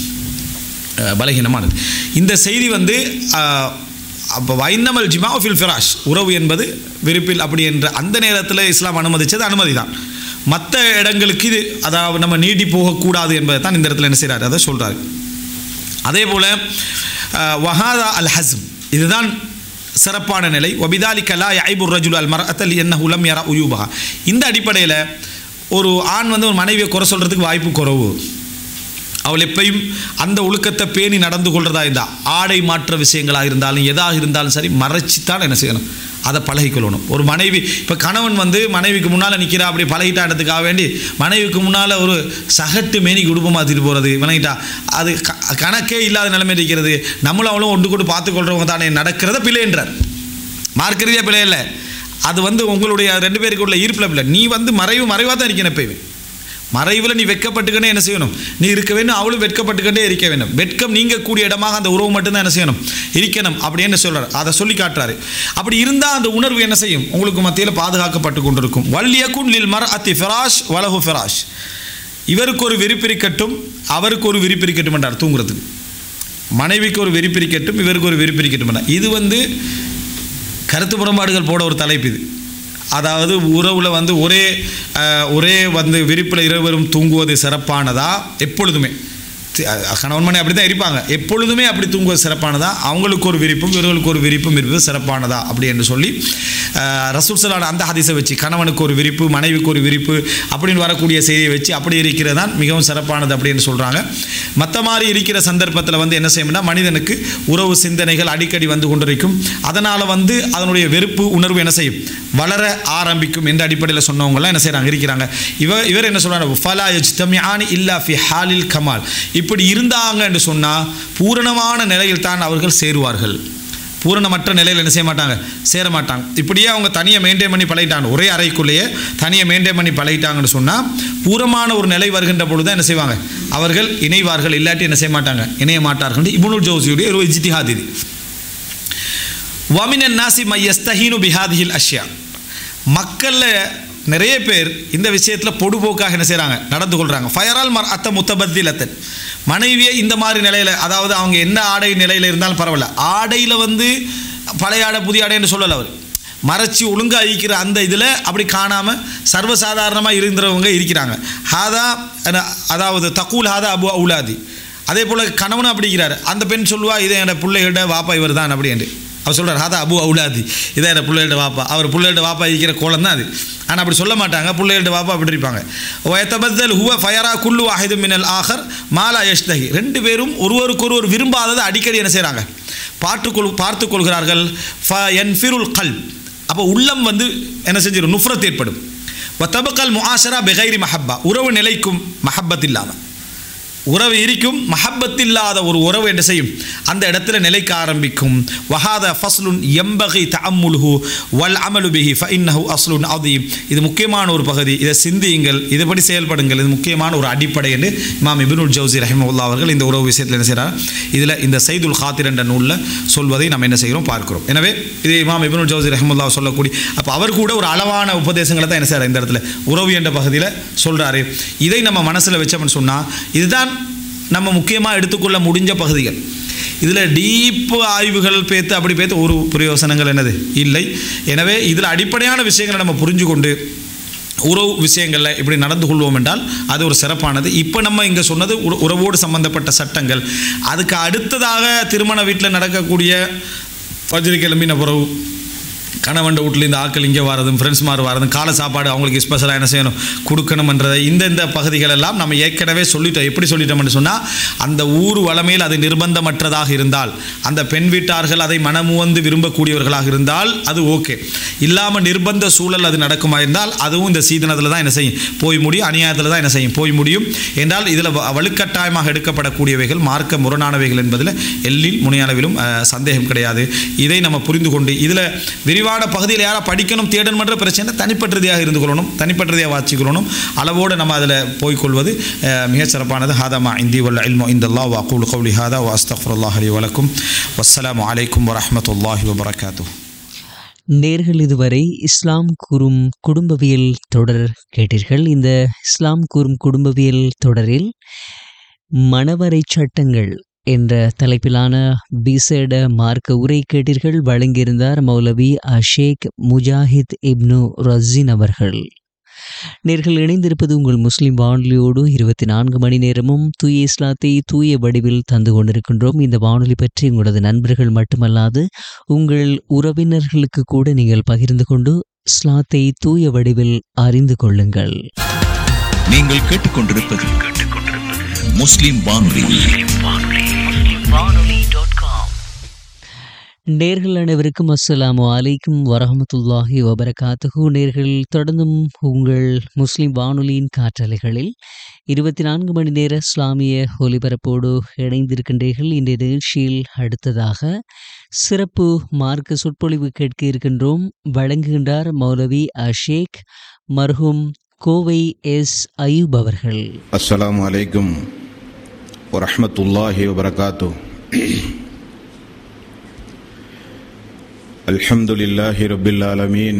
Speaker 1: அஹ், பலகீனமானது இந்த செய்தி வந்து அஹ், அப்போ வைன்னமல் ஜிமா ஃபில் ஃபிராஷ் உறவு என்பது விருப்பில் அப்படி என்ற அந்த நேரத்தில் இஸ்லாம் அனுமதிச்சது அனுமதி தான் மற்ற இடங்களுக்கு இது அதாவது நம்ம நீடி போகக்கூடாது என்பதை தான் இந்த இடத்துல என்ன செய்கிறார் அதை சொல்கிறாரு அதே போல் வஹாதா அல் ஹஸ்ம் இதுதான் சிறப்பான நிலை ஒபிதாலி கலா ஐபுர் ரஜுல் அல் மர அத்தல் என்ன உலம் யரா உயூபா இந்த அடிப்படையில் ஒரு ஆண் வந்து ஒரு மனைவியை குறை சொல்கிறதுக்கு வாய்ப்பு குறைவு அவள் எப்பயும் அந்த ஒழுக்கத்தை பேணி நடந்து கொள்றதா இருந்தா ஆடை மாற்ற விஷயங்களாக இருந்தாலும் எதாக இருந்தாலும் சரி மறைச்சித்தான் என்ன செய்யணும் அதை பழகிக்கொள்ளணும் ஒரு மனைவி இப்போ கணவன் வந்து மனைவிக்கு முன்னால் நிற்கிறா அப்படி பழகிட்டான்றதுக்காக வேண்டி மனைவிக்கு முன்னால் ஒரு சகட்டு மேனி குடும்பம் மாற்றிட்டு போகிறது விளங்கிட்டா அது க கணக்கே இல்லாத நிலைமை இருக்கிறது நம்மளும் அவளும் ஒன்று கொண்டு பார்த்துக்கொள்றவங்க தானே நடக்கிறத பிள்ளைன்றார் மார்க் ரீதியாக பிள்ளை இல்லை அது வந்து உங்களுடைய ரெண்டு பேருக்கு உள்ள ஈர்ப்பில் பிள்ளை நீ வந்து மறைவு மறைவாக தான் இருக்கணும் எப்பயுமே மறைவில் நீ வெட்கப்பட்டுக்கனே என்ன செய்யணும் நீ இருக்க வேண்டும் அவளும் வெட்கப்பட்டுக்கிட்டே இருக்க வேண்டும் வெட்கம் நீங்கக்கூடிய இடமாக அந்த உறவு மட்டும்தான் என்ன செய்யணும் இருக்கணும் அப்படின்னு சொல்றாரு அதை சொல்லி காட்டுறாரு அப்படி இருந்தால் அந்த உணர்வு என்ன செய்யும் உங்களுக்கு மத்தியில் பாதுகாக்கப்பட்டு கொண்டிருக்கும் வல்லியக்குன் லில் மர் அத்தி ஃபிராஷ் வலஹு ஃபிராஷ் இவருக்கு ஒரு விரிப்பிரிக்கட்டும் அவருக்கு ஒரு விரிப்பிரிக்கட்டும் என்றார் தூங்குறதுக்கு மனைவிக்கு ஒரு விரிப்பிரிக்கட்டும் இவருக்கு ஒரு விரிப்பிரிக்கட்டும் என்றார் இது வந்து கருத்து புறம்பாடுகள் போட ஒரு தலைப்பு இது அதாவது உறவில் வந்து ஒரே அஹ், ஒரே வந்து விரிப்பில் இருவரும் தூங்குவது சிறப்பானதா எப்பொழுதுமே தி- அஹ், கணவன் மணி அப்படி தான் இருப்பாங்க எப்பொழுதுமே அப்படி தூங்குவது சிறப்பானதா அவங்களுக்கு ஒரு விரிப்பும் இவர்களுக்கு ஒரு விரிப்பும் இருப்பது சிறப்பானதா அப்படி என்று சொல்லி அஹ், ரசூல் சலான அந்த ஹதீஸை வச்சு கணவனுக்கு ஒரு விரிப்பு மனைவிக்கு ஒரு விரிப்பு அப்படின்னு வரக்கூடிய செய்தியை வச்சு அப்படி இருக்கிறது தான் மிகவும் சிறப்பானது அப்படின்னு சொல்கிறாங்க மற்ற மாதிரி இருக்கிற சந்தர்ப்பத்தில் வந்து என்ன செய்யணும்னா மனிதனுக்கு உறவு சிந்தனைகள் அடிக்கடி வந்து கொண்டிருக்கும் அதனால் வந்து அதனுடைய வெறுப்பு உணர்வு என்ன செய்யும் வளர ஆரம்பிக்கும் என்ற அடிப்படையில் சொன்னவங்கலாம் என்ன செய்கிறாங்க இருக்கிறாங்க இவ இவர் என்ன சொல்கிறாங்க ஃபலா யஜ்தமியானி இல்லா ஃபி ஹாலில் கமால் இப்படி இருந்தாங்க என்று சொன்னால் பூரணமான நிலையில் தான் அவர்கள் சேருவார்கள் பூரணமற்ற நிலையில் என்ன செய்ய மாட்டாங்க சேர மாட்டாங்க இப்படியே அவங்க தனியாக மெயின்டைன் பண்ணி பழகிட்டாங்க ஒரே அறைக்குள்ளேயே தனியாக மெயின்டைன் பண்ணி பழகிட்டாங்கன்னு சொன்னால் பூரமான ஒரு நிலை வருகின்ற பொழுது தான் என்ன செய்வாங்க அவர்கள் இணைவார்கள் இல்லாட்டி என்ன செய்ய மாட்டாங்க இணைய மாட்டார்கள் இப்னுல் ஜோசியுடைய ஒரு இஜ்திஹாத் இது வமினன் நாசி மையஸ்தஹீனு பிஹாதிஹில் அஷ்யா மக்களில் நிறைய பேர் இந்த விஷயத்தில் பொடுபோக்காக என்ன செய்கிறாங்க நடந்து கொள்கிறாங்க ஃபயரால் மர் அத்த முத்தபத்திலத்தன் மனைவியை இந்த மாதிரி நிலையில் அதாவது அவங்க என்ன ஆடை நிலையில் இருந்தாலும் பரவாயில்ல ஆடையில் வந்து பழைய ஆடை புதிய ஆடைன்னு சொல்லலை அவர் மறைச்சி ஒழுங்காக இருக்கிற அந்த இதில் அப்படி காணாமல் சர்வசாதாரணமாக இருந்தவங்க இருக்கிறாங்க ஹாதா அன- அதாவது தக்கூல் ஹாதா அபு அவுலாதி அதே போல் கணவனும் அப்படிங்கிறார் அந்த பெண் சொல்லுவா இதை என்னோட பிள்ளைகிட்ட வாப்பா இவர் தான் அப்படின்ட்டு அவர் சொல்கிறார் ஹாதா அபு அவுலாதி இதை என்னோட பிள்ளைகிட்ட வாப்பா அவர் பிள்ளைகிட்ட வாப்பா இருக்கிற கோலம் தான் அது ஆனால் அப்படி சொல்ல மாட்டாங்க பிள்ளைகிட்ட வாப்பா அப்படி இருப்பாங்க ஒயத்தபத்தல் ஹுவ ஃபயரா குல்லு வாஹிது மினல் ஆஹர் மாலா யஷ்தகி ரெண்டு பேரும் ஒருவருக்கொருவர் விரும்பாததை அடிக்கடி என்ன செய்கிறாங்க பார்த்துக்கொள் பார்த்து கொள்கிறார்கள் ஃப என்ஃபிருல் கல் அப்போ உள்ளம் வந்து என்ன செஞ்சிடும் நுஃப்ரத் ஏற்படும் வத்தபக்கல் முஆஷரா பெகைரி மஹப்பா உறவு நிலைக்கும் மஹப்பத் இல்லாமல் உறவு இருக்கும் மஹப்பத் இல்லாத ஒரு உறவு என்ன செய்யும் அந்த இடத்துல நிலைக்க ஆரம்பிக்கும் வஹாத ஃபஸ்லுன் எம்பகை தஅம்முலுஹு வல் அமலு பிஹி ஃபஇன்னஹு அஸ்லுன் அதீம் இது முக்கியமான ஒரு பகுதி இதை சிந்தியுங்கள் இதுபடி செயல்படுங்கள் இது முக்கியமான ஒரு அடிப்படை என்று இமாம் இப்னுல் ஜவுசி ரஹிமவுல்லா அவர்கள் இந்த உறவு விஷயத்தில் என்ன செய்கிறார் இதில் இந்த சைதுல் ஹாத்திர் என்ற நூலில் சொல்வதை நம்ம என்ன செய்கிறோம் பார்க்கிறோம் எனவே இது இமாம் இப்னுல் ஜவுசி ரஹிமுல்லா சொல்லக்கூடிய அப்போ அவர் கூட ஒரு அளவான உபதேசங்களை தான் என்ன செய்கிறார் இந்த இடத்துல உறவு என்ற பகுதியில் சொல்கிறாரு இதை நம்ம மனசில் வச்சோம்னு சொன்னால் இதுதான் நம்ம முக்கியமாக எடுத்துக்கொள்ள முடிஞ்ச பகுதிகள் இதில் டீப்பு ஆய்வுகள் பேத்து அப்படி பேத்து ஒரு பிரயோசனங்கள் என்னது இல்லை எனவே இதில் அடிப்படையான விஷயங்களை நம்ம புரிஞ்சு கொண்டு உறவு விஷயங்களில் இப்படி நடந்து கொள்வோம் என்றால் அது ஒரு சிறப்பானது இப்போ நம்ம இங்கே சொன்னது உற- உறவோடு சம்பந்தப்பட்ட சட்டங்கள் அதுக்கு அடுத்ததாக திருமண வீட்டில் நடக்கக்கூடிய பஜ்ரி கிளம்பின பிறகு கணவன் வீட்டில் இந்த ஆட்கள் இங்கே வரதும் ஃப்ரெண்ட்ஸ் மாதிரி வரதும் காலை சாப்பாடு அவங்களுக்கு ஸ்பெஷலாக என்ன செய்யணும் கொடுக்கணுமன்றதை இந்த இந்த பகுதிகள் எல்லாம் நம்ம ஏற்கனவே சொல்லிட்டோம் எப்படி சொல்லிட்டோம்னு சொன்னால் அந்த ஊர் வளமையில் அது நிர்பந்தமற்றதாக இருந்தால் அந்த பெண் வீட்டார்கள் அதை மனமுவந்து விரும்பக்கூடியவர்களாக இருந்தால் அது ஓகே இல்லாமல் நிர்பந்த சூழல் அது நடக்குமா இருந்தால் அதுவும் இந்த சீதனத்தில் தான் என்ன செய்யும் போய் முடியும் அநியாயத்தில் தான் என்ன செய்யும் போய் முடியும் என்றால் இதில் வ- வலுக்கட்டாயமாக எடுக்கப்படக்கூடியவைகள் மார்க்க முரணானவைகள் என்பதில் எல்லில் முனையானவிலும் அஹ், சந்தேகம் கிடையாது இதை நம்ம புரிந்து கொண்டு இதில் விரிவான பகுதியில் யாரை படிக்கணும் தேடணுன்ற பிரச்சனை தனிப்பட்ட ரீதியாக இருந்து கொள்ளணும் தனிப்பட்ட ரீதியாக வாசிக்கொள்ளணும் அளவோடு நம்ம அதில் போய்க்கொள்வது அஹ், மிகச் சிறப்பானது ஹாதமா இந்தி வல்ல இல்மோ இந்த அல்லா வாக்கூல் கவுலி ஹாதா வாஸ்தஃபுல்லாஹ் அலி வலக்கும் வஸ்ஸலாமு அலைக்கும் வரஹ்மத்துல்லாஹி வபரகாத்து
Speaker 2: நேர்கள் இதுவரை இஸ்லாம் கூறும் குடும்பவியல் தொடர் கேட்டீர்கள் இந்த இஸ்லாம் கூறும் குடும்பவியல் தொடரில் மணவரை சட்டங்கள் என்ற தலைப்பிலான விசேட மார்க்க உரை கேட்டீர்கள் வழங்கியிருந்தார் மௌலவி அஷேக் முஜாஹித் இப்னு ரஸின் அவர்கள் நேர்கள் இணைந்திருப்பது உங்கள் முஸ்லிம் வானொலியோடு இருபத்தி நான்கு மணி நேரமும் தூய இஸ்லாத்தை தூய வடிவில் தந்து கொண்டிருக்கின்றோம் இந்த வானொலி பற்றி உங்களது நண்பர்கள் மட்டுமல்லாது உங்கள் உறவினர்களுக்கு கூட நீங்கள் பகிர்ந்து கொண்டு இஸ்லாத்தை தூய வடிவில் அறிந்து கொள்ளுங்கள்
Speaker 3: நீங்கள் கேட்டுக்கொண்டிருப்பது முஸ்லிம் வானொலி
Speaker 2: நேர்கள் அனைவருக்கும் அஸ்ஸலாமு அலைக்கும் வரஹமத்துல்லாஹி வபரகாத்துஹு நேர்கள் தொடர்ந்தும் உங்கள் முஸ்லிம் வானொலியின் காற்றலைகளில் இருபத்தி நான்கு மணி நேர இஸ்லாமிய ஒலிபரப்போடு இணைந்திருக்கின்றீர்கள் இந்த நிகழ்ச்சியில் அடுத்ததாக சிறப்பு மார்க்க சொற்பொழிவு கேட்க இருக்கின்றோம் வழங்குகின்றார் மௌலவி அஷேக் மர்ஹூம் கோவை எஸ் அயூப் அவர்கள்
Speaker 4: السلام عليكم ورحمة الله وبركاته الحمد لله رب العالمين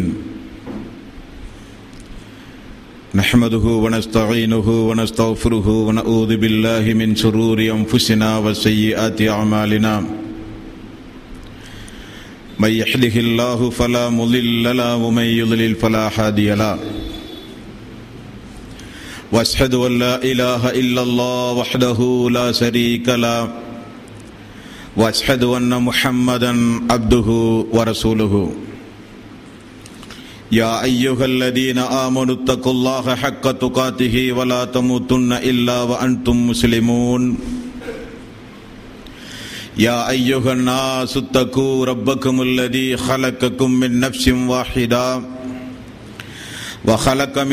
Speaker 4: نحمده ونستعينه ونستغفره ونعوذ بالله من شرور أنفسنا وسيئات أعمالنا من يحده الله فلا مضل له ومن يضلل فلا هادي له واشهد ان لا اله الا الله وحده لا شريك له واشهد ان محمدا عبده ورسوله يا ايها الذين امنوا اتقوا الله حق تقاته ولا تموتن الا وانتم مسلمون يا ايها الناس اتقوا ربكم الذي خلقكم من نفس واحده وخلق من